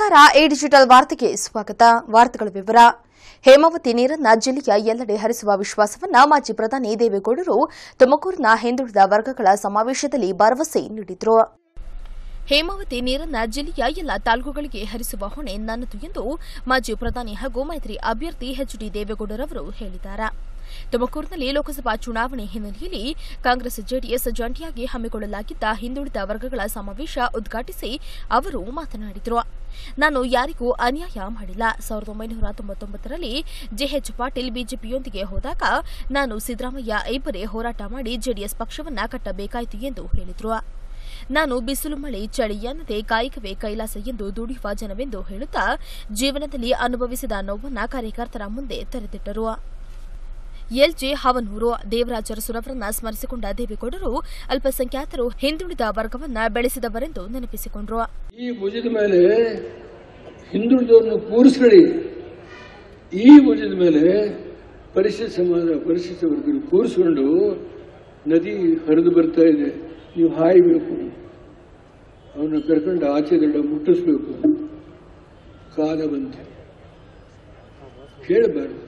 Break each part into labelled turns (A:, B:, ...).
A: ನಮಸ್ಕಾರ A digital ವಾರ್ತೆಗೆ ಸ್ವಾಗತ ವಾರ್ತೆಗಳ ವಿವರ ಹೇಮಾವತಿ ನೀರನ್ನ ಜಿಲ್ಲೆಯ ಎಲ್ಲೆಡೆ ಹರಿಸುವ ವಿಶ್ವಾಸವನ್ನ ಮಾಜಿ ಪ್ರಧಾನಿ ದೇವೇಗೌಡರು ತುಮಕೂರಿನ ಹಿಂದುಳಿದ ವರ್ಗಗಳ ಸಮಾವೇಶದಲ್ಲಿ ಭರವಸೆ ನೀಡಿದರು ಹೇಮಾವತಿ ನೀರನ್ನ ಜಿಲ್ಲೆಯ ಎಲ್ಲ ತಾಲೂಕುಗಳಿಗೆ ಹರಿಸುವ ಹೊಣೆ ನನ್ನದು ಎಂದು ಮಾಜಿ ಪ್ರಧಾನಿ ಹಾಗೂ ಮೈತ್ರಿ ಅಭ್ಯರ್ಥಿ ಎಚ್ ಡಿ ದೇವೇಗೌಡರವರು ಹೇಳಿದ್ದಾರೆ ತುಮಕೂರಿನಲ್ಲಿ ಲೋಕಸಭಾ ಚುನಾವಣೆ ಹಿನ್ನೆಲೆಯಲ್ಲಿ ಕಾಂಗ್ರೆಸ್ ಜೆಡಿಎಸ್ ಜಂಟಿಯಾಗಿ ಹಮ್ಮಿಕೊಳ್ಳಲಾಗಿದ್ದ ಹಿಂದುಳಿದ ವರ್ಗಗಳ ಸಮಾವೇಶ ಉದ್ಘಾಟಿಸಿ ಅವರು ಮಾತನಾಡಿದರು ನಾನು ಯಾರಿಗೂ ಅನ್ಯಾಯ ಮಾಡಿಲ್ಲ ಸಾವಿರದ ಒಂಬೈನೂರ ತೊಂಬತ್ತೊಂಬತ್ತರಲ್ಲಿ ಜೆಎಚ್ ಪಾಟೀಲ್ ಬಿಜೆಪಿಯೊಂದಿಗೆ ಹೋದಾಗ ನಾನು ಸಿದ್ದರಾಮಯ್ಯ ಇಬ್ಬರೇ ಹೋರಾಟ ಮಾಡಿ ಜೆಡಿಎಸ್ ಪಕ್ಷವನ್ನ ಕಟ್ಟಬೇಕಾಯಿತು ಎಂದು ಹೇಳಿದರು ನಾನು ಬಿಸಿಲು ಮಳೆ ಚಳಿ ಅನ್ನದೆ ಕಾಯಕವೇ ಕೈಲಾಸ ಎಂದು ದುಡಿಯುವ ಜನವೆಂದು ಹೇಳುತ್ತಾ ಜೀವನದಲ್ಲಿ ಅನುಭವಿಸಿದ ನೋವನ್ನ ಕಾರ್ಯಕರ್ತರ ಮುಂದೆ ತೆರೆದಿಟ್ಟರು ಎಲ್ಜೆ ಹವನೂರು ದೇವರಾಜ ಅರಸುರವರನ್ನ ಸ್ಮರಿಸಿಕೊಂಡ ದೇವೇಗೌಡರು ಅಲ್ಪಸಂಖ್ಯಾತರು ಹಿಂದುಳಿದ ವರ್ಗವನ್ನ ಬೆಳೆಸಿದವರೆಂದು ನೆನಪಿಸಿಕೊಂಡರು
B: ಈ ಭುಜದ ಮೇಲೆ ಹಿಂದುಳಿದವ್ರನ್ನ ಕೂರಿಸ್ಕೊಳ್ಳಿ ಈ ಭುಜದ ಮೇಲೆ ಪರಿಶಿಷ್ಟ ಸಮಾಜ ಪರಿಶಿಷ್ಟ ವರ್ಗಗಳು ಕೂರಿಸ್ಕೊಂಡು ನದಿ ಹರಿದು ಬರ್ತಾ ಇದೆ ನೀವು ಹಾಯಬೇಕು ಅವನ್ನ ಕರ್ಕೊಂಡು ಆಚೆ ದಡ ಮುಟ್ಟಿಸ್ಬೇಕು ಕಾಲ ಬಂತು ಕೇಳಬಾರ್ದು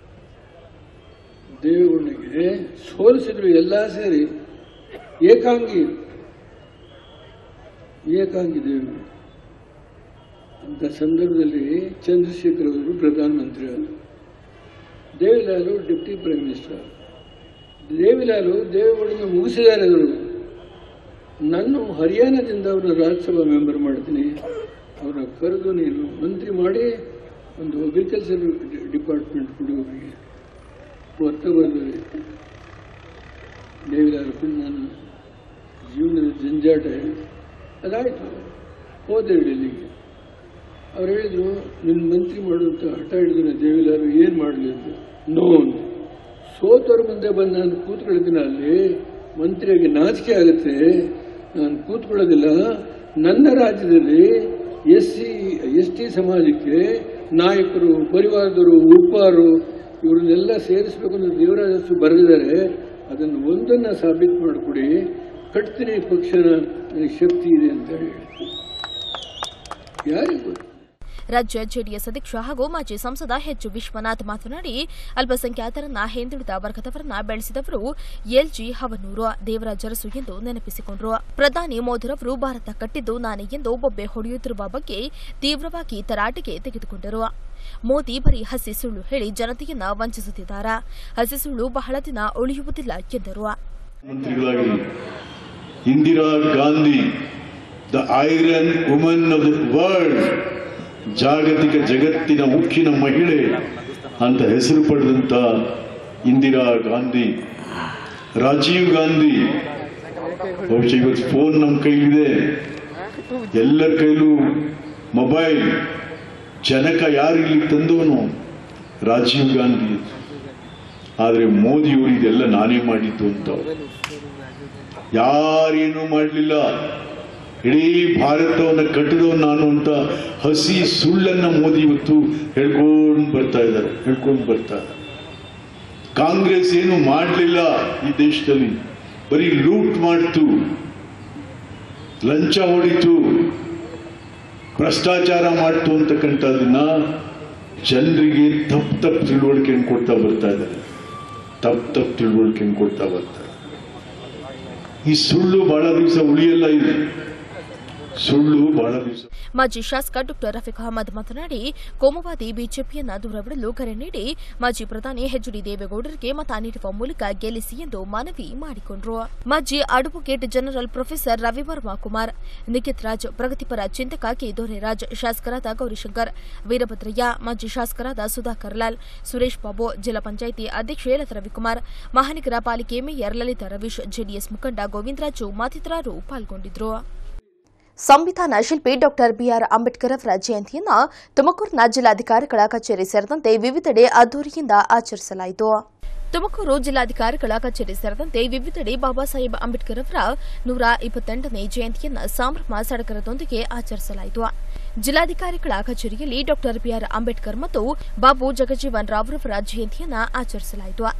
B: ದೇವೇಗೌಡನಿಗೆ ಸೋಲಿಸಿದ್ರು ಎಲ್ಲ ಸೇರಿ ಏಕಾಂಗಿ ಏಕಾಂಗಿ ದೇವರು ಅಂತ ಸಂದರ್ಭದಲ್ಲಿ ಚಂದ್ರಶೇಖರ್ ಅವರು ಪ್ರಧಾನಮಂತ್ರಿ ಆದರು Devilal deputy prime minister Devilal ದೇವೇಗೌಡನ ಮುಗಿಸಿದ್ದಾರೆ ಅವರು ನಾನು ಹರಿಯಾಣದಿಂದ ಅವರ ರಾಜ್ಯಸಭಾ ಮೆಂಬರ್ ಮಾಡ್ತೀನಿ ಅವರ ಕರೆದು ನೀನು ಮಂತ್ರಿ ಮಾಡಿ ಒಂದು ಅಗ್ರಿಕಲ್ಚರ್ ಡಿಪಾರ್ಟ್ಮೆಂಟ್ ಕೊಡು ಅವರಿಗೆ ಒತ್ತ ಬಂದರೆ ದೇವಿಲಾಲು ನಾನು ಜೀವನದ ಜಂಜಾಟ ಅದಾಯಿತು ಹೋದೆ ಡೆಲ್ಲಿಗೆ ಅವ್ರು ಹೇಳಿದ್ರು ನಿನ್ನ ಮಂತ್ರಿ ಮಾಡುವಂತ ಹಠ ಹಿಡಿದ್ರೆ ದೇವಿಲಾರು ಏನು ಮಾಡಲಿ ಅಂತ ನೋ ಅಂತ ಸೋತವ್ರ ಮುಂದೆ ಬಂದು ನಾನು ಕೂತ್ಕೊಳ್ಳೋದಿನ ಅಲ್ಲಿ ಮಂತ್ರಿಯಾಗಿ ನಾಚಿಕೆ ಆಗುತ್ತೆ ನಾನು ಕೂತ್ಕೊಳ್ಳೋದಿಲ್ಲ ನನ್ನ ರಾಜ್ಯದಲ್ಲಿ ಎಸ್ ಸಿ ಎಸ್ ಟಿ ಸಮಾಜಕ್ಕೆ ನಾಯಕರು ಪರಿವಾರದವರು ಉಪ್ಪಾರು ಇವ್ರನ್ನೆಲ್ಲ ಸೇರಿಸಬೇಕು ಅಂತ ದೇವರಾಜಸ್ಸು ಬರೆದಿದ್ದಾರೆ ಅದನ್ನು ಒಂದನ್ನು ಸಾಬೀತು ಮಾಡಿಕೊಡಿ ಕಟ್ತೀನಿ ಪಕ್ಷನ ನನಗೆ ಶಕ್ತಿ ಇದೆ ಅಂತ ಹೇಳಿ ಯಾರಿಗೂ ಗೊತ್ತು
A: ರಾಜ್ಯ ಜೆಡಿಎಸ್ ಅಧ್ಯಕ್ಷ ಹಾಗೂ ಮಾಜಿ ಸಂಸದ ಎಚ್ ವಿಶ್ವನಾಥ್ ಮಾತನಾಡಿ ಅಲ್ಪಸಂಖ್ಯಾತರನ್ನ ಹಿಂದುಳಿದ ವರ್ಗದವರನ್ನ ಬೆಳೆಸಿದವರು ಎಲ್ಜಿ ಹವನೂರು ದೇವರಾಜ ಅರಸು ಎಂದು ನೆನಪಿಸಿಕೊಂಡರು ಪ್ರಧಾನಿ ಮೋದಿರವರು ಭಾರತ ಕಟ್ಟಿದ್ದು ನಾನೇ ಎಂದು ಬೊಬ್ಬೆ ಹೊಡೆಯುತ್ತಿರುವ ಬಗ್ಗೆ ತೀವ್ರವಾಗಿ ತರಾಟೆಗೆ ತೆಗೆದುಕೊಂಡರು ಮೋದಿ ಬರೀ ಹಸಿ ಸುಳ್ಳು ಹೇಳಿ ಜನತೆಯನ್ನ ವಂಚಿಸುತ್ತಿದ್ದಾರೆ ಹಸಿ ಸುಳ್ಳು ಬಹಳ ದಿನ ಉಳಿಯುವುದಿಲ್ಲ ಎಂದರು
C: ಮಂತ್ರಿಗಳಾಗಿ Indira Gandhi the iron woman of the world ಜಾಗತಿಕ ಜಗತ್ತಿನ ಉಕ್ಕಿನ ಮಹಿಳೆ ಅಂತ ಹೆಸರು ಪಡೆದಂತ ಇಂದಿರಾ ಗಾಂಧಿ ರಾಜೀವ್ ಗಾಂಧಿ ಬಹುಶಃ ಇವತ್ತು ಫೋನ್ ನಮ್ಮ ಕೈಲಿದೆ ಎಲ್ಲರ ಕೈಲೂ ಮೊಬೈಲ್ ಜನಕ ಯಾರು ಇಲ್ಲಿ ತಂದವನು ರಾಜೀವ್ ಗಾಂಧಿ ಆದರೆ ಮೋದಿಯವರು ಇದೆಲ್ಲ ನಾನೇ ಮಾಡಿದ್ದು ಅಂತ ಯಾರೇನೂ ಮಾಡಲಿಲ್ಲ ಇಡೀ ಭಾರತವನ್ನು ಕಟ್ಟಿದವನು ನಾನು ಅಂತ ಹಸಿ ಸುಳ್ಳನ್ನ ಮೋದಿ ಇವತ್ತು ಹೇಳ್ಕೊಂಡು ಬರ್ತಾ ಇದ್ದಾರೆ ಹೇಳ್ಕೊಂಡು ಬರ್ತಾ ಇದ್ದಾರೆ ಕಾಂಗ್ರೆಸ್ ಏನು ಮಾಡಲಿಲ್ಲ ಈ ದೇಶದಲ್ಲಿ ಬರೀ ಲೂಟ್ ಮಾಡ್ತು ಲಂಚ ಹೊಡಿತು ಭ್ರಷ್ಟಾಚಾರ ಮಾಡ್ತು ಅಂತಕ್ಕಂಥದ್ದನ್ನ ಜನರಿಗೆ ತಪ್ಪು ತಪ್ಪು ತಿಳುವಳಿಕೆಯನ್ನು ಕೊಡ್ತಾ ಬರ್ತಾ ಇದ್ದಾರೆ ತಪ್ಪು ತಪ್ಪು ತಿಳುವಳಿಕೆಯನ್ನು ಕೊಡ್ತಾ ಬರ್ತಾರೆ ಈ ಸುಳ್ಳು ಬಹಳ ದಿವಸ ಉಳಿಯಲ್ಲ ಇದು ಸುಳ್ಳು ಬಹಳ ದಿವಸ
A: ಮಾಜಿ ಶಾಸಕ ಡಾ ರಫೀಕ್ ಅಹಮದ್ ಮಾತನಾಡಿ ಕೋಮುವಾದಿ ಬಿಜೆಪಿಯನ್ನ ದೂರವಿಡಲು ಕರೆ ನೀಡಿ ಮಾಜಿ ಪ್ರಧಾನಿ ಎಚ್ ಡಿ ದೇವೇಗೌಡರಿಗೆ ಮತ ನೀಡುವ ಮೂಲಕ ಗೆಲ್ಲಿಸಿ ಎಂದು ಮನವಿ ಮಾಡಿಕೊಂಡರು ಮಾಜಿ advocate general professor Ravivarma Kumar Nikhit Raj ಪ್ರಗತಿಪರ ಚಿಂತಕ ಕೆ ದೊರೆರಾಜ್ ಶಾಸಕರಾದ ಗೌರಿಶಂಕರ್ ವೀರಭದ್ರಯ್ಯ ಮಾಜಿ ಶಾಸಕರಾದ ಸುಧಾಕರ್ ಲಾಲ್ ಸುರೇಶ್ ಬಾಬು ಜಿಲ್ಲಾ ಪಂಚಾಯಿತಿ ಅಧ್ಯಕ್ಷೆ ಲತಾ ರವಿಕುಮಾರ್ ಮಹಾನಗರ ಪಾಲಿಕೆ ಮೇಯರ್ ಲಲಿತಾ ರವೀಶ್ ಜೆಡಿಎಸ್ ಮುಖಂಡ ಗೋವಿಂದರಾಜು ಮತ್ತಿತರರು ಪಾಲ್ಗೊಂಡಿದ್ದರು ಸಂವಿಧಾನ ಶಿಲ್ಪಿ ಡಾಕ್ಟರ್ ಬಿಆರ್ ಅಂಬೇಡ್ಕರ್ ಅವರ ಜಯಂತಿಯನ್ನ ತುಮಕೂರಿನ ಜಿಲ್ಲಾಧಿಕಾರಿಗಳ ಕಚೇರಿ ಸೇರಿದಂತೆ ವಿವಿಧೆಡೆ ಅದ್ದೂರಿಯಿಂದ ಆಚರಿಸಲಾಯಿತು ತುಮಕೂರು ಜಿಲ್ಲಾಧಿಕಾರಿಗಳ ಕಚೇರಿ ಸೇರಿದಂತೆ ವಿವಿಧೆಡೆ ಬಾಬಾ ಸಾಹೇಬ್ ಅಂಬೇಡ್ಕರ್ ಅವರ ನೂರ ಇಪ್ಪತ್ತೆಂಟನೇ ಜಯಂತಿಯನ್ನ ಸಂಭ್ರಮ ಸಡಗರದೊಂದಿಗೆ ಆಚರಿಸಲಾಯಿತು ಜಿಲ್ಲಾಧಿಕಾರಿಗಳ ಕಚೇರಿಯಲ್ಲಿ ಡಾಕ್ಟರ್ ಬಿಆರ್ ಅಂಬೇಡ್ಕರ್ ಮತ್ತು ಬಾಬು ಜಗಜೀವನ್ ರಾವ್ ರವರ ಜಯಂತಿಯನ್ನ ಆಚರಿಸಲಾಯಿತು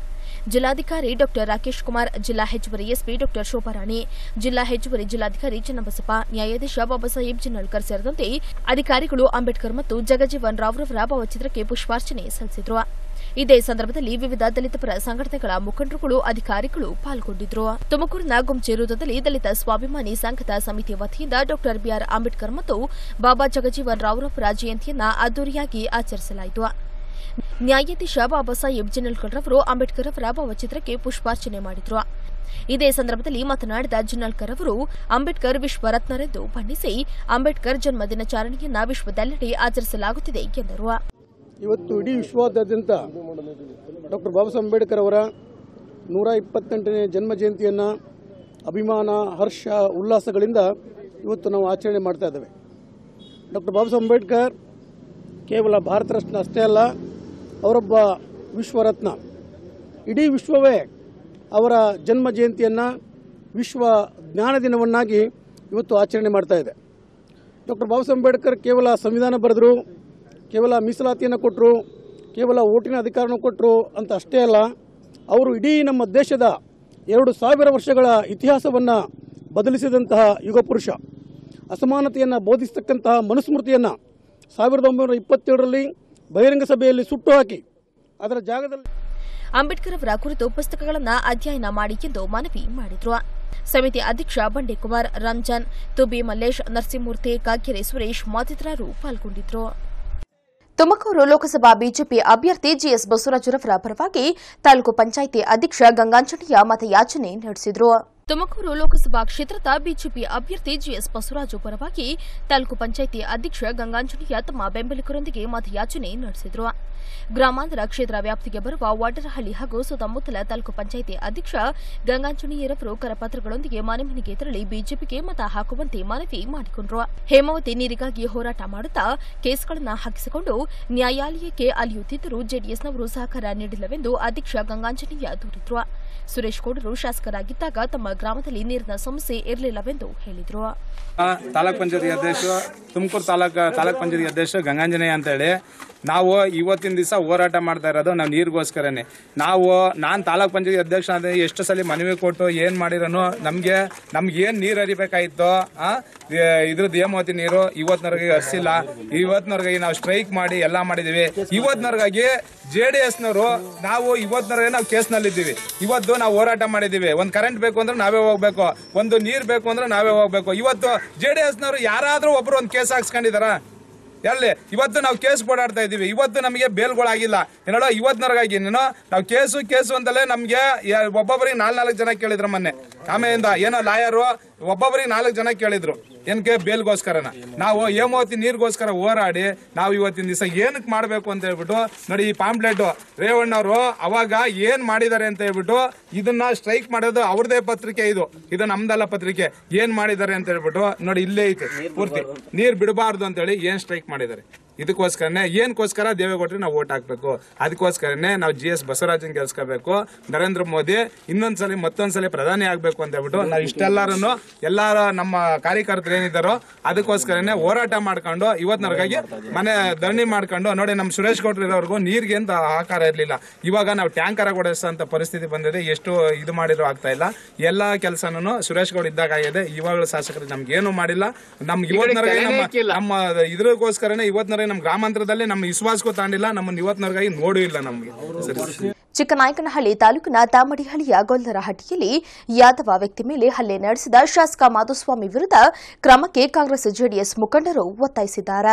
A: ಜಿಲ್ಲಾಧಿಕಾರಿ ಡಾಕ್ಟರ್ ರಾಕೇಶ್ ಕುಮಾರ್ ಜಿಲ್ಲಾ ಹೆಚ್ಚುವರಿ ಎಸ್ಪಿ ಡಾಕ್ಟರ್ ಶೋಭಾರಾಣಿ ಜಿಲ್ಲಾ ಹೆಚ್ಚುವರಿ ಜಿಲ್ಲಾಧಿಕಾರಿ ಚನ್ನಬಸಪ್ಪ ನ್ಯಾಯಾಧೀಶ ಬಾಬಾ ಸಾಹೇಬ್ ಜಿನ್ನಳ್ಕರ್ ಸೇರಿದಂತೆ ಅಧಿಕಾರಿಗಳು ಅಂಬೇಡ್ಕರ್ ಮತ್ತು ಜಗಜೀವನ್ ರಾವ್ರವರ ಭಾವಚಿತ್ರಕ್ಕೆ ಪುಷ್ಪಾರ್ಚನೆ ಸಲ್ಲಿಸಿದರು ಇದೇ ಸಂದರ್ಭದಲ್ಲಿ ವಿವಿಧ ದಲಿತ ಪರ ಸಂಘಟನೆಗಳ ಮುಖಂಡರುಗಳು ಅಧಿಕಾರಿಗಳು ಪಾಲ್ಗೊಂಡಿದ್ದರು ತುಮಕೂರಿನ ಗುಂಚೇರುದದಲ್ಲಿ ದಲಿತ ಸ್ವಾಭಿಮಾನಿ ಸಂಘದ ಸಮಿತಿ ವತಿಯಿಂದ ಡಾಕ್ಟರ್ ಬಿಆರ್ ಅಂಬೇಡ್ಕರ್ ಮತ್ತು ಬಾಬಾ ಜಗಜೀವನ್ ರಾವ್ರವರ ಜಯಂತಿಯನ್ನ ಅದ್ದೂರಿಯಾಗಿ ಆಚರಿಸಲಾಯಿತು ನ್ಯಾಯಾಧೀಶ ಬಾಬಾ ಸಾಹೇಬ್ ಜಿನ್ನಲ್ಕರ್ ರವರು ಅಂಬೇಡ್ಕರ್ ಅವರ ಭಾವಚಿತ್ರಕ್ಕೆ ಪುಷ್ಪಾರ್ಚನೆ ಮಾಡಿದ್ರು ಇದೇ ಸಂದರ್ಭದಲ್ಲಿ ಮಾತನಾಡಿದ ಜಿನ್ನಲ್ಕರ್ ಅವರು ಅಂಬೇಡ್ಕರ್ ವಿಶ್ವರತ್ನರೆಂದು ಬಣ್ಣಿಸಿ ಅಂಬೇಡ್ಕರ್ ಜನ್ಮ ದಿನಾಚರಣೆಯನ್ನ ವಿಶ್ವದೆಲ್ಲೆಡೆ ಆಚರಿಸಲಾಗುತ್ತಿದೆ ಎಂದರು
D: ಇವತ್ತು ಇಡೀ ವಿಶ್ವಾದ್ಯಂತ ಡಾಕ್ಟರ್ ಬಾಬಾ ಸಾಹೇಬ್ ಅಂಬೇಡ್ಕರ್ ಅವರ ನೂರ ಇಪ್ಪತ್ತೆಂಟನೇ ಜನ್ಮ ಜಯಂತಿಯನ್ನು ಅಭಿಮಾನ ಹರ್ಷ ಉಲ್ಲಾಸಗಳಿಂದ ಇವತ್ತು ನಾವು ಆಚರಣೆ ಮಾಡ್ತಾ ಇದ್ದೇವೆ ಡಾಕ್ಟರ್ ಬಾಬಾ ಸಾಹೇಬ್ ಅಂಬೇಡ್ಕರ್ ಕೇವಲ ಭಾರತ ರತ್ನ ಅಷ್ಟೇ ಅಲ್ಲ ಅವರೊಬ್ಬ ವಿಶ್ವರತ್ನ ಇಡೀ ವಿಶ್ವವೇ ಅವರ ಜನ್ಮ ಜಯಂತಿಯನ್ನು ವಿಶ್ವ ಜ್ಞಾನ ದಿನವನ್ನಾಗಿ ಇವತ್ತು ಆಚರಣೆ ಮಾಡ್ತಾ ಇದೆ ಡಾಕ್ಟರ್ ಬಾಬಾ ಸಾಹೇಬ್ ಅಂಬೇಡ್ಕರ್ ಕೇವಲ ಸಂವಿಧಾನ ಬರೆದರು ಕೇವಲ ಮೀಸಲಾತಿಯನ್ನು ಕೊಟ್ಟರು ಕೇವಲ ಓಟಿನ ಅಧಿಕಾರನ ಕೊಟ್ಟರು ಅಂತ ಅಷ್ಟೇ ಅಲ್ಲ ಅವರು ಇಡೀ ನಮ್ಮ ದೇಶದ ಎರಡು ಸಾವಿರ ವರ್ಷಗಳ ಇತಿಹಾಸವನ್ನು ಬದಲಿಸಿದಂತಹ ಯುಗ ಪುರುಷ ಅಸಮಾನತೆಯನ್ನು ಬೋಧಿಸತಕ್ಕಂತಹ ಮನುಸ್ಮೃತಿಯನ್ನು ಸಾವಿರದ ಒಂಬೈನೂರ ಇಪ್ಪತ್ತೇಳರಲ್ಲಿ ಬಹಿರಂಗ ಸಭೆಯಲ್ಲಿ ಸುಟ್ಟು ಹಾಕಿ ಅದರ ಜಾಗದಲ್ಲಿ
A: ಅಂಬೇಡ್ಕರ್ ಅವರ ಕುರಿತು ಪುಸ್ತಕಗಳನ್ನು ಅಧ್ಯಯನ ಮಾಡಿ ಎಂದು ಮನವಿ ಮಾಡಿದ್ರು ಸಮಿತಿ ಅಧ್ಯಕ್ಷ ಬಂಡೇಕುಮಾರ್ ರಂಜಾನ್ ತುಬಿ ಮಲ್ಲೇಶ್ ನರಸಿಂಹಮೂರ್ತಿ ಕಾಗ್ಗೆರೆ ಸುರೇಶ್ ಮತ್ತಿತರರು ಪಾಲ್ಗೊಂಡಿದ್ರು ತುಮಕೂರು ಲೋಕಸಭಾ ಬಿಜೆಪಿ ಅಭ್ಯರ್ಥಿ ಜಿಎಸ್ ಬಸವರಾಜರವರ ಪರವಾಗಿ ತಾಲೂಕು ಪಂಚಾಯಿತಿ ಅಧ್ಯಕ್ಷ ಗಂಗಾಂಜನೇಯ ಮತಯಾಚನೆ ನಡೆಸಿದರು ತುಮಕೂರು ಲೋಕಸಭಾ ಕ್ಷೇತ್ರದ ಬಿಜೆಪಿ ಅಭ್ಯರ್ಥಿ ಜಿಎಸ್ ಬಸವರಾಜು ಪರವಾಗಿ ತಾಲೂಕು ಪಂಚಾಯಿತಿ ಅಧ್ಯಕ್ಷ ಗಂಗಾಂಜನೇಯ ತಮ್ಮ ಬೆಂಬಲಿಗರೊಂದಿಗೆ ಮತಯಾಚನೆ ನಡೆಸಿದರು ಗ್ರಾಮಾಂತರ ಕ್ಷೇತ್ರ ವ್ಯಾಪ್ತಿಗೆ ಬರುವ ವಾಡರಹಳ್ಳಿ ಹಾಗೂ ಸುತ್ತಮುತ್ತಲ ತಾಲೂಕು ಪಂಚಾಯಿತಿ ಅಧ್ಯಕ್ಷ ಗಂಗಾಂಜನೇಯರವರು ಕರಪತ್ರಗಳೊಂದಿಗೆ ಮನೆ ಮನೆಗೆ ತೆರಳಿ ಬಿಜೆಪಿಗೆ ಮತ ಹಾಕುವಂತೆ ಮನವಿ ಮಾಡಿಕೊಂಡರು ಹೇಮಾವತಿ ನೀರಿಗಾಗಿ ಹೋರಾಟ ಮಾಡುತ್ತಾ ಕೇಸ್ಗಳನ್ನು ಹಾಕಿಸಿಕೊಂಡು ನ್ಯಾಯಾಲಯಕ್ಕೆ ಅಲಿಯುತ್ತಿದ್ದರೂ ಜೆಡಿಎಸ್ನವರು ಸಹಕಾರ ನೀಡಿಲ್ಲವೆಂದು ಅಧ್ಯಕ್ಷ ಗಂಗಾಂಜನೇಯ ದೂರಿದ್ರು ಸುರೇಶ್ ಗೌಡರು ಶಾಸಕರಾಗಿದ್ದಾಗ ತಮ್ಮ ಗ್ರಾಮದಲ್ಲಿ ನೀರಿನ ಸಮಸ್ಯೆ ಇರಲಿಲ್ಲವೆಂದು ಹೇಳಿದರು
E: ತಾಲೂಕ್ ಪಂಚಾಯತಿ ಅಧ್ಯಕ್ಷ ತುಮಕೂರು ತಾಲೂಕ್ ತಾಲೂಕ್ ಪಂಚಾಯತಿ ಅಧ್ಯಕ್ಷ ಗಂಗಾಂಜನೇಯ ಅಂತ ಹೇಳಿ ನಾವು ಇವತ್ತಿನ ದಿವಸ ಹೋರಾಟ ಮಾಡ್ತಾ ಇರೋದು ನಾವು ನೀರಿಗೋಸ್ಕರನೇ ನಾವು ನಾನು ತಾಲೂಕ್ ಪಂಚಾಯತಿ ಅಧ್ಯಕ್ಷ ಅಂದ್ರೆ ಎಷ್ಟು ಸಲ ಮನವಿ ಕೊಟ್ಟು ಏನ್ ಮಾಡಿರೋನು ನಮ್ಗೆ ನಮ್ಗೆ ಏನ್ ನೀರು ಹರಿಬೇಕಾಗಿತ್ತು ಆ ಇದ್ರದ್ದು ಹೇಮಾವತಿ ನೀರು ಇವತ್ತಿನವರೆಗೆ ಹರಿಸಿಲ್ಲ ಇವತ್ತಿನವರೆಗೆ ನಾವು ಸ್ಟ್ರೈಕ್ ಮಾಡಿ ಎಲ್ಲಾ ಮಾಡಿದೀವಿ ಇವತ್ತಿನವರೆಗಾಗಿ ಜೆ ಡಿ ಎಸ್ನವರು ನಾವು ಇವತ್ತಿನವರೆಗೆ ನಾವು ಕೇಸ್ನಲ್ಲಿದ್ದೀವಿ ಇವತ್ತು ನಾವು ಹೋರಾಟ ಮಾಡಿದೀವಿ ಒಂದು ಕರೆಂಟ್ ಬೇಕು ಅಂದ್ರೆ ನಾವೇ ಹೋಗ್ಬೇಕು ಒಂದು ನೀರ್ ಬೇಕು ಅಂದ್ರೆ ನಾವೇ ಹೋಗ್ಬೇಕು ಇವತ್ತು ಜೆ ಡಿ ಎಸ್ನವರು ಯಾರಾದ್ರೂ ಒಬ್ರು ಒಂದು ಕೇಸ್ ಹಾಕ್ಸ್ಕೊಂಡಿದಾರ ಎಲ್ಲಿ ಇವತ್ತು ನಾವು ಕೇಸ್ ಓಡಾಡ್ತಾ ಇದೀವಿ ಇವತ್ತು ನಮಗೆ ಬೇಲ್ಗಳಾಗಿಲ್ಲ ಏನೋ ಇವತ್ತಿನವರೆಗಾಗಿ ನೀನು ನಾವು ಕೇಸು ಕೇಸು ಅಂತಲೇ ನಮ್ಗೆ ಯ- ಒಬ್ಬೊಬ್ಬರಿಗೆ ನಾಲ್ಕು ನಾಲ್ಕು ಜನ ಕೇಳಿದ್ರು ಮೊನ್ನೆ ಆಮೆಯಿಂದ ಏನೋ ಲಾಯರು ಒಬ್ಬೊಬ್ಬರಿಗೆ ನಾಲ್ಕು ಜನ ಕೇಳಿದ್ರು ಏನಕ್ಕೆ ಬೇಲ್ಗೋಸ್ಕರನ ನಾವು ಹೇಮಾವತಿ ನೀರಿಗೋಸ್ಕರ ಹೋರಾಡಿ ನಾವು ಇವತ್ತಿನ ದಿವಸ ಏನಕ್ಕೆ ಮಾಡಬೇಕು ಅಂತ ಹೇಳ್ಬಿಟ್ಟು ನೋಡಿ ಈ ಪಾಂಪ್ಲೆಟ್ ರೇವಣ್ಣವರು ಅವಾಗ ಏನ್ ಮಾಡಿದ್ದಾರೆ ಅಂತ ಹೇಳ್ಬಿಟ್ಟು ಇದನ್ನ ಸ್ಟ್ರೈಕ್ ಮಾಡೋದು ಅವ್ರದೇ ಪತ್ರಿಕೆ ಇದು ಇದು ನಮ್ದಲ್ಲ ಪತ್ರಿಕೆ ಏನ್ ಮಾಡಿದ್ದಾರೆ ಅಂತ ಹೇಳ್ಬಿಟ್ಟು ನೋಡಿ ಇಲ್ಲೇ ಐತೆ ಪೂರ್ತಿ ನೀರ್ ಬಿಡಬಾರ್ದು ಅಂತ ಹೇಳಿ ಏನ್ ಸ್ಟ್ರೈಕ್ ಮಾಡಿದ್ದಾರೆ ಇದಕ್ಕೋಸ್ಕರನೇ ಏನಕ್ಕೋಸ್ಕರ ದೇವೇಗೌಡರಿಗೆ ನಾವು ಓಟ್ ಹಾಕ್ಬೇಕು ಅದಕ್ಕೋಸ್ಕರನೇ ನಾವು ಜಿ ಎಸ್ ಬಸವರಾಜನ್ ಗೆಲ್ಸ್ಕೋಬೇಕು ನರೇಂದ್ರ ಮೋದಿ ಇನ್ನೊಂದ್ಸಲಿ ಮತ್ತೊಂದ್ಸಲಿ ಪ್ರಧಾನಿ ಆಗ್ಬೇಕು ಅಂತ ಹೇಳ್ಬಿಟ್ಟು ನಾವು ಇಷ್ಟೆಲ್ಲರನ್ನು ಎಲ್ಲಾರ ನಮ್ಮ ಕಾರ್ಯಕರ್ತರು ಏನಿದ್ದಾರೋ ಅದಕ್ಕೋಸ್ಕರನೇ ಹೋರಾಟ ಮಾಡ್ಕೊಂಡು ಇವತ್ತಿನವರೆಗಾಗಿ ಮನೆ ಧರಣಿ ಮಾಡ್ಕೊಂಡು ನೋಡಿ ನಮ್ಮ ಸುರೇಶ್ ಗೌಡ್ರು ಇರೋರ್ಗು ನೀರಿಗೆ ಅಂತ ಆಕಾರ ಇರಲಿಲ್ಲ ಇವಾಗ ನಾವು ಟ್ಯಾಂಕರ್ ಕೊಡಿಸೋಂಥ ಪರಿಸ್ಥಿತಿ ಬಂದಿದೆ ಎಷ್ಟು ಇದು ಮಾಡಿದ್ರು ಆಗ್ತಾ ಇಲ್ಲ ಎಲ್ಲಾ ಕೆಲಸನೂ ಸುರೇಶ್ ಗೌಡ್ ಇದ್ದಾಗ ಆಗಿದೆ ಇವಾಗಲೂ ಶಾಸಕರು ನಮ್ಗೆ ಏನು ಮಾಡಿಲ್ಲ ನಮ್ಗೆ ಇವತ್ತಿನವರೆಗೆ ನಮ್ಮ ನಮ್ಮ ಇದ್ರಗೋಸ್ಕರನೇ ಇವತ್ತಿನವರೆಗೆ ನಮ್ಮ ಗ್ರಾಮಾಂತರದಲ್ಲಿ ನಮ್ಮ ವಿಶ್ವಾಸಕ್ಕೂ ತಾಂಡಿಲ್ಲ ನಮ್ಮನ್ನ ಇವತ್ತಿನವರೆಗಾಗಿ ನೋಡೂ ಇಲ್ಲ ನಮ್ಗೆ ಸರಿ
A: ಚಿಕ್ಕನಾಯಕನಹಳ್ಳಿ ತಾಲೂಕಿನ ತಾಮಡಿಹಳ್ಳಿಯ ಗೊಲ್ಲರಹಟ್ಟಿಯಲ್ಲಿ ಯಾದವ ವ್ಯಕ್ತಿ ಮೇಲೆ ಹಲ್ಲೆ ನಡೆಸಿದ ಶಾಸಕ ಮಾಧುಸ್ವಾಮಿ ವಿರುದ್ಧ ಕ್ರಮಕ್ಕೆ ಕಾಂಗ್ರೆಸ್ ಜೆಡಿಎಸ್ ಮುಖಂಡರು ಒತ್ತಾಯಿಸಿದ್ದಾರೆ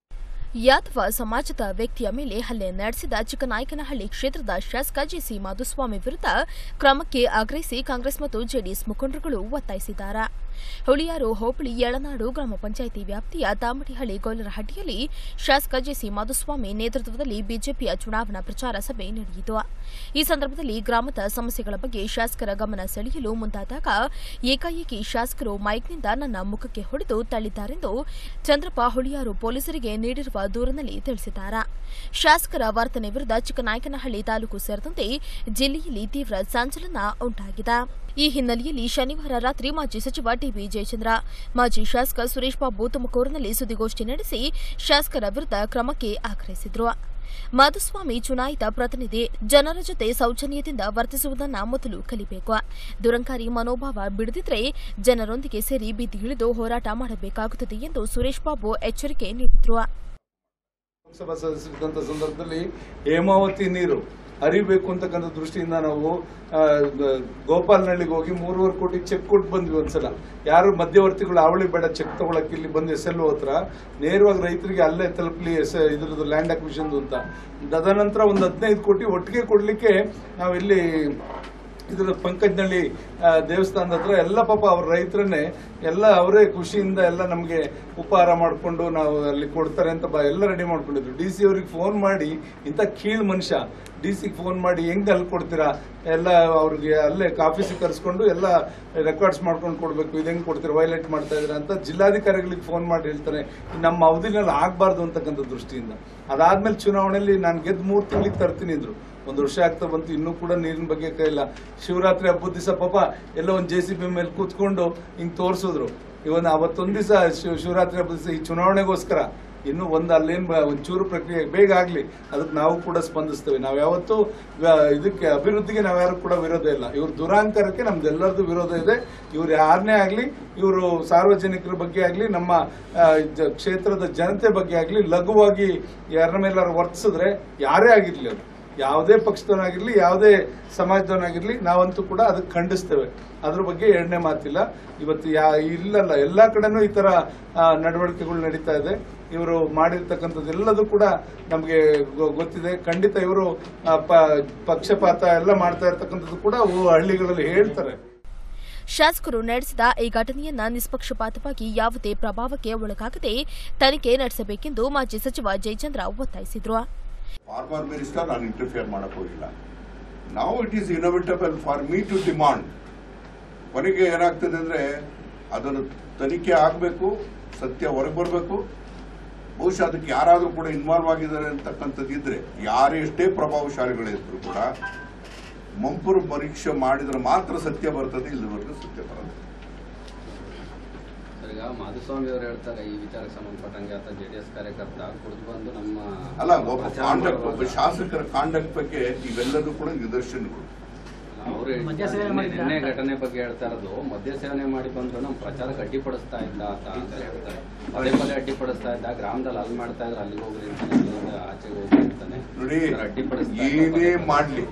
A: ಯಾದವ ಸಮಾಜದ ವ್ಯಕ್ತಿಯ ಮೇಲೆ ಹಲ್ಲೆ ನಡೆಸಿದ ಚಿಕ್ಕನಾಯಕನಹಳ್ಳಿ ಕ್ಷೇತ್ರದ ಶಾಸಕ ಜೆಸಿ ಮಾಧುಸ್ವಾಮಿ ವಿರುದ್ಧ ಕ್ರಮಕ್ಕೆ ಆಗ್ರಹಿಸಿ ಕಾಂಗ್ರೆಸ್ ಮತ್ತು ಜೆಡಿಎಸ್ ಮುಖಂಡರುಗಳು ಒತ್ತಾಯಿಸಿದ್ದಾರೆ ಹುಳಿಯಾರು ಹೋಬಳಿ ಯಳನಾಡು ಗ್ರಾಮ ಪಂಚಾಯಿತಿ ವ್ಯಾಪ್ತಿಯ ತಾಮಡಿಹಳ್ಳಿ ಗೊಲ್ಲರಹಟ್ಟಿಯಲ್ಲಿ ಶಾಸಕ ಜೆಸಿ ಮಾಧುಸ್ವಾಮಿ ನೇತೃತ್ವದಲ್ಲಿ ಬಿಜೆಪಿಯ ಚುನಾವಣಾ ಪ್ರಚಾರ ಸಭೆ ನಡೆಯಿತು ಈ ಸಂದರ್ಭದಲ್ಲಿ ಗ್ರಾಮದ ಸಮಸ್ಯೆಗಳ ಬಗ್ಗೆ ಶಾಸಕರ ಗಮನ ಸೆಳೆಯಲು ಮುಂದಾದಾಗ ಏಕಾಏಕಿ ಶಾಸಕರು ಮೈಕ್ನಿಂದ ನನ್ನ ಮುಖಕ್ಕೆ ಹೊಡೆದು ತಳ್ಳಿದ್ದಾರೆಂದು ಚಂದ್ರಪ್ಪ ಹುಳಿಯಾರು ಪೊಲೀಸರಿಗೆ ನೀಡಿರುವ ದೂರಿನಲ್ಲಿ ತಿಳಿಸಿದ್ದಾರೆ ಶಾಸಕರ ವರ್ತನೆ ವಿರುದ್ಧ ಚಿಕ್ಕನಾಯಕನಹಳ್ಳಿ ತಾಲೂಕು ಸೇರಿದಂತೆ ಜಿಲ್ಲೆಯಲ್ಲಿ ತೀವ್ರ ಸಂಚಲನ ಉಂಟಾಗಿದೆ ಈ ಹಿನ್ನೆಲೆಯಲ್ಲಿ ಶನಿವಾರ ರಾತ್ರಿ ಮಾಜಿ ಸಚಿವ ಟಿಬಿ ಜಯಚಂದ್ರ ಮಾಜಿ ಶಾಸಕ ಸುರೇಶ್ ಬಾಬು ತುಮಕೂರಿನಲ್ಲಿ ಸುದ್ದಿಗೋಷ್ಠಿ ನಡೆಸಿ ಶಾಸಕರ ವಿರುದ್ಧ ಕ್ರಮಕ್ಕೆ ಆಗ್ರಹಿಸಿದರು ಮಾಧುಸ್ವಾಮಿ ಚುನಾಯಿತ ಪ್ರತಿನಿಧಿ ಜನರ ಜೊತೆ ಸೌಜನ್ಯದಿಂದ ವರ್ತಿಸುವುದನ್ನ ಮೊದಲು ಕಲಿಬೇಕು ದುರಂಕಾರಿ ಮನೋಭಾವ ಬಿಡದಿದ್ರೆ ಜನರೊಂದಿಗೆ ಸೇರಿ ಬೀದಿಗಿಳಿದು ಹೋರಾಟ ಮಾಡಬೇಕಾಗುತ್ತದೆ ಎಂದು ಸುರೇಶ್ ಬಾಬು ಎಚ್ಚರಿಕೆ ನೀಡಿದರು
F: ಲೋಕಸಭಾ ಸದಸ್ಯರಿದ್ದಂಥ ಸಂದರ್ಭದಲ್ಲಿ ಹೇಮಾವತಿ ನೀರು ಹರಿಬೇಕು ಅಂತಕ್ಕಂಥ ದೃಷ್ಟಿಯಿಂದ ನಾವು ಆ, ಗ- ಗೋಪಾಲ್ನಳ್ಳಿಗೆ ಹೋಗಿ ಮೂರುವರೆ ಕೋಟಿ ಚೆಕ್ ಕೊಟ್ಟು ಬಂದ್ವಿ ಒಂದ್ಸಲ ಯಾರು ಮಧ್ಯವರ್ತಿಗಳು ಅವಳಿ ಬೇಡ ಚೆಕ್ ತಗೊಳಕ್ಕೆ ಇಲ್ಲಿ ಬಂದು ಎಸ್ ಎಲ್ ಹತ್ರ ನೇರವಾಗಿ ರೈತರಿಗೆ ಅಲ್ಲೇ ತಲುಪಲಿ ಎಸ್ ಇದ್ರದ್ದು ಲ್ಯಾಂಡ್ ಅಕ್ವಿಷನ್ ಅಂತ ತದನಂತರ ಒಂದು ಹದಿನೈದು ಕೋಟಿ ಒಟ್ಟಿಗೆ ಕೊಡ್ಲಿಕ್ಕೆ ನಾವಿಲ್ಲಿ ಇದ್ರ ಪಂಕಜ್ನಳ್ಳಿ ಆ, ದೇವಸ್ಥಾನದ ಹತ್ರ ಎಲ್ಲ ಪಾಪ ಅವ್ರ ರೈತರನ್ನೇ ಎಲ್ಲ ಅವರೇ ಖುಷಿಯಿಂದ ಎಲ್ಲ ನಮಗೆ ಉಪಹಾರ ಮಾಡಿಕೊಂಡು ನಾವು ಅಲ್ಲಿ ಕೊಡ್ತಾರೆ ಅಂತ ಬ- ಎಲ್ಲ ರೆಡಿ ಮಾಡ್ಕೊಂಡಿದ್ರು ಡಿ ಸಿ ಅವ್ರಿಗೆ ಫೋನ್ ಮಾಡಿ ಇಂಥ ಕೀಳ್ ಮನುಷ್ಯ ಡಿ ಸಿಗೆ ಫೋನ್ ಮಾಡಿ ಹೆಂಗ್ ಅಲ್ಲಿ ಕೊಡ್ತೀರಾ ಎಲ್ಲ ಅವ್ರಿಗೆ ಅಲ್ಲೇ ಆಫೀಸಿಗೆ ಕರೆಸ್ಕೊಂಡು ಎಲ್ಲ ರೆಕಾರ್ಡ್ಸ್ ಮಾಡ್ಕೊಂಡು ಕೊಡ್ಬೇಕು ಇದು ಹೆಂಗ್ ಕೊಡ್ತೀರಾ ವೈಲೇಟ್ ಮಾಡ್ತಾ ಇದ್ದೀರಾ ಅಂತ ಜಿಲ್ಲಾಧಿಕಾರಿಗಳಿಗೆ ಫೋನ್ ಮಾಡಿ ಹೇಳ್ತಾರೆ ನಮ್ಮ ಅವಧಿನಲ್ಲಿ ಆಗ್ಬಾರ್ದು ಅಂತಕ್ಕಂಥ ದೃಷ್ಟಿಯಿಂದ ಅದಾದ್ಮೇಲೆ ಚುನಾವಣೆಯಲ್ಲಿ ನಾನು ಗೆದ್ದು ಮೂರು ತಿಂಗಳಿಗೆ ತರ್ತೀನಿ ಅಂದ್ರು ಒಂದು ವರ್ಷ ಆಗ್ತಾ ಬಂತು ಇನ್ನೂ ಕೂಡ ನೀರಿನ ಬಗ್ಗೆ ಕೈಲ್ಲ ಶಿವರಾತ್ರಿ ಹಬ್ಬದ ದಿವಸ ಪಾಪ ಎಲ್ಲ ಒಂದು ಜೆ ಸಿ ಬಿ ಮೇಲೆ ಕೂತ್ಕೊಂಡು ಹಿಂಗ್ ತೋರಿಸಿದ್ರು ಇವನ್ ಅವತ್ತೊಂದ್ ದಿವಸ ಶಿವರಾತ್ರಿ ಹಬ್ಬದ ದಿವಸ ಈ ಚುನಾವಣೆಗೋಸ್ಕರ ಇನ್ನು ಒಂದು ಅಲ್ಲೇನ್ ಬ- ಒಂಚೂರು ಪ್ರಕ್ರಿಯೆ ಬೇಗ ಆಗ್ಲಿ ಅದಕ್ಕೆ ನಾವು ಕೂಡ ಸ್ಪಂದಿಸ್ತೇವೆ ನಾವು ಯಾವತ್ತೂ ವ- ಇದಕ್ಕೆ ಅಭಿವೃದ್ಧಿಗೆ ನಾವ್ಯಾರು ಕೂಡ ವಿರೋಧ ಇಲ್ಲ ಇವ್ರ ದುರಾಂಕರಕ್ಕೆ ನಮ್ದೆಲ್ಲರದು ವಿರೋಧ ಇದೆ ಇವ್ರು ಯಾರನ್ನೇ ಆಗ್ಲಿ ಇವರು ಸಾರ್ವಜನಿಕರ ಬಗ್ಗೆ ಆಗ್ಲಿ ನಮ್ಮ ಆ, ಜ- ಕ್ಷೇತ್ರದ ಜನತೆ ಬಗ್ಗೆ ಆಗ್ಲಿ ಲಘುವಾಗಿ ಯಾರ ಮೇಲಾರು ವರ್ತಿಸಿದ್ರೆ ಯಾರೇ ಆಗಿರ್ಲಿ ಅದು ಯಾವುದೇ ಪಕ್ಷದವನಾಗಿರ್ಲಿ ಯಾವುದೇ ಸಮಾಜದವನಾಗಿರ್ಲಿ ನಾವಂತೂ ಕೂಡ ಅದಕ್ಕೆ ಖಂಡಿಸ್ತೇವೆ ಅದ್ರ ಬಗ್ಗೆ ಎರಡನೇ ಮಾತಿಲ್ಲ ಇವತ್ತು ಯಾ ಇಲ್ಲಲ್ಲ ಎಲ್ಲಾ ಕಡೆನೂ ಈ ತರ ಆ, ನಡವಳಿಕೆಗಳು ನಡೀತಾ ಇದೆ ಇವರು ಮಾಡಿರ್ತಕ್ಕಂಥದ್ದು ಎಲ್ಲದೂ ಕೂಡ ನಮಗೆ ಗೊತ್ತಿದೆ ಖಂಡಿತ ಇವರು ಪಕ್ಷಪಾತ ಎಲ್ಲ ಮಾಡ್ತಾ ಇರ್ತಕ್ಕಂಥದ್ದು ಕೂಡ ಓ ಹಳ್ಳಿಗಳಲ್ಲಿ ಹೇಳ್ತಾರೆ
A: ಶಾಸಕರು ನಡೆಸಿದ ಈ ಘಟನೆಯನ್ನ ನಿಷ್ಪಕ್ಷಪಾತವಾಗಿ ಯಾವುದೇ ಪ್ರಭಾವಕ್ಕೆ ಒಳಗಾಗದೆ ತನಿಖೆ ನಡೆಸಬೇಕೆಂದು ಮಾಜಿ ಸಚಿವ ಜಯಚಂದ್ರ ಒತ್ತಾಯಿಸಿದರು
G: ಫಾರ್ಮರ್ ಮಿನಿಸ್ಟರ್ ನಾನು ಇಂಟರ್ಫಿಯರ್ ಮಾಡಕ್ ಹೋಗಿಲ್ಲ ನಾವು it is inevitable for me to demand ಕೊನೆಗೆ ಏನಾಗ್ತದೆ ಅಂದ್ರೆ ಅದನ್ನು ತನಿಖೆ ಆಗಬೇಕು ಸತ್ಯ ಹೊರಗೆ ಬರಬೇಕು ಬಹುಶಃ ಅದಕ್ಕೆ ಯಾರಾದರೂ ಕೂಡ ಇನ್ವಾಲ್ವ್ ಆಗಿದ್ದಾರೆ ಅಂತಕ್ಕಂಥದ್ದು ಇದ್ರೆ ಯಾರೇ ಎಷ್ಟೇ ಪ್ರಭಾವಶಾಲಿಗಳಿದ್ರು ಕೂಡ ಮಂಪರು ಪರೀಕ್ಷೆ ಮಾಡಿದ್ರೆ ಮಾತ್ರ ಸತ್ಯ ಬರ್ತದೆ ಇಲ್ಲಿವರೆಗೂ ಸತ್ಯ ಬರಲ್ಲ
H: ಸರ್, ಈಗ ಮಾಧುಸ್ವಾಮಿ ಅವರು ಹೇಳ್ತಾರೆ ಈ ವಿಚಾರಕ್ಕೆ ಸಂಬಂಧಪಟ್ಟಂಗೆ ಆತ ಜೆಡಿಎಸ್ ಕಾರ್ಯಕರ್ತ ಕುಡಿದು ಬಂದು ನಮ್ಮ
G: ಅಲ್ಲ ಒಬ್ಬ
H: ಪ್ರಚಾರ
G: ಕಾಂಡಕ್ಟ್ ಒಬ್ಬ
H: ಮಾಡುವಾಗ
G: ಶಾಸಕರ ಕಾಂಡಕ್ಟ್ ಬಗ್ಗೆ ಇವೆಲ್ಲದೂ ಕೂಡ ನಿದರ್ಶನಗಳು
H: ಅವರು ನಿನ್ನೆ ಘಟನೆ ಬಗ್ಗೆ ಹೇಳ್ತಾ ಇರೋದು ಮದ್ಯ ಸೇವನೆ ಮಾಡಿ ಬಂದ್ರು ನಮ್ಮ ಪ್ರಚಾರಕ್ಕೆ ಅಡ್ಡಿಪಡಿಸ್ತಾ ಇದ್ದ ಆತ ಅಂತ ಹೇಳ್ತಾರೆ ಪದೇ ಪದೇ ಅಡ್ಡಿಪಡಿಸ್ತಾ ಇದ್ದ ಗ್ರಾಮದಲ್ಲಿ ಅಲ್ಲಿ ಮಾಡ್ತಾ ಇದ್ರೆ ಅಲ್ಲಿಗೆ ಹೋಗ್ರಿ ಅಂತಾನೆ ಇಲ್ಲಿಂದ ಆಚೆಗೆ ಹೋಗ್ರಿ ಅಂತಾನೆ
G: ನೋಡಿ
H: ಸರ್, ಅಡ್ಡಿಪಡಿಸ್ತಾ ಇದ್ದ
G: ಏನೇ
H: ಪದೇ ಪದೇ.
G: ಮಾಡ್ಲಿ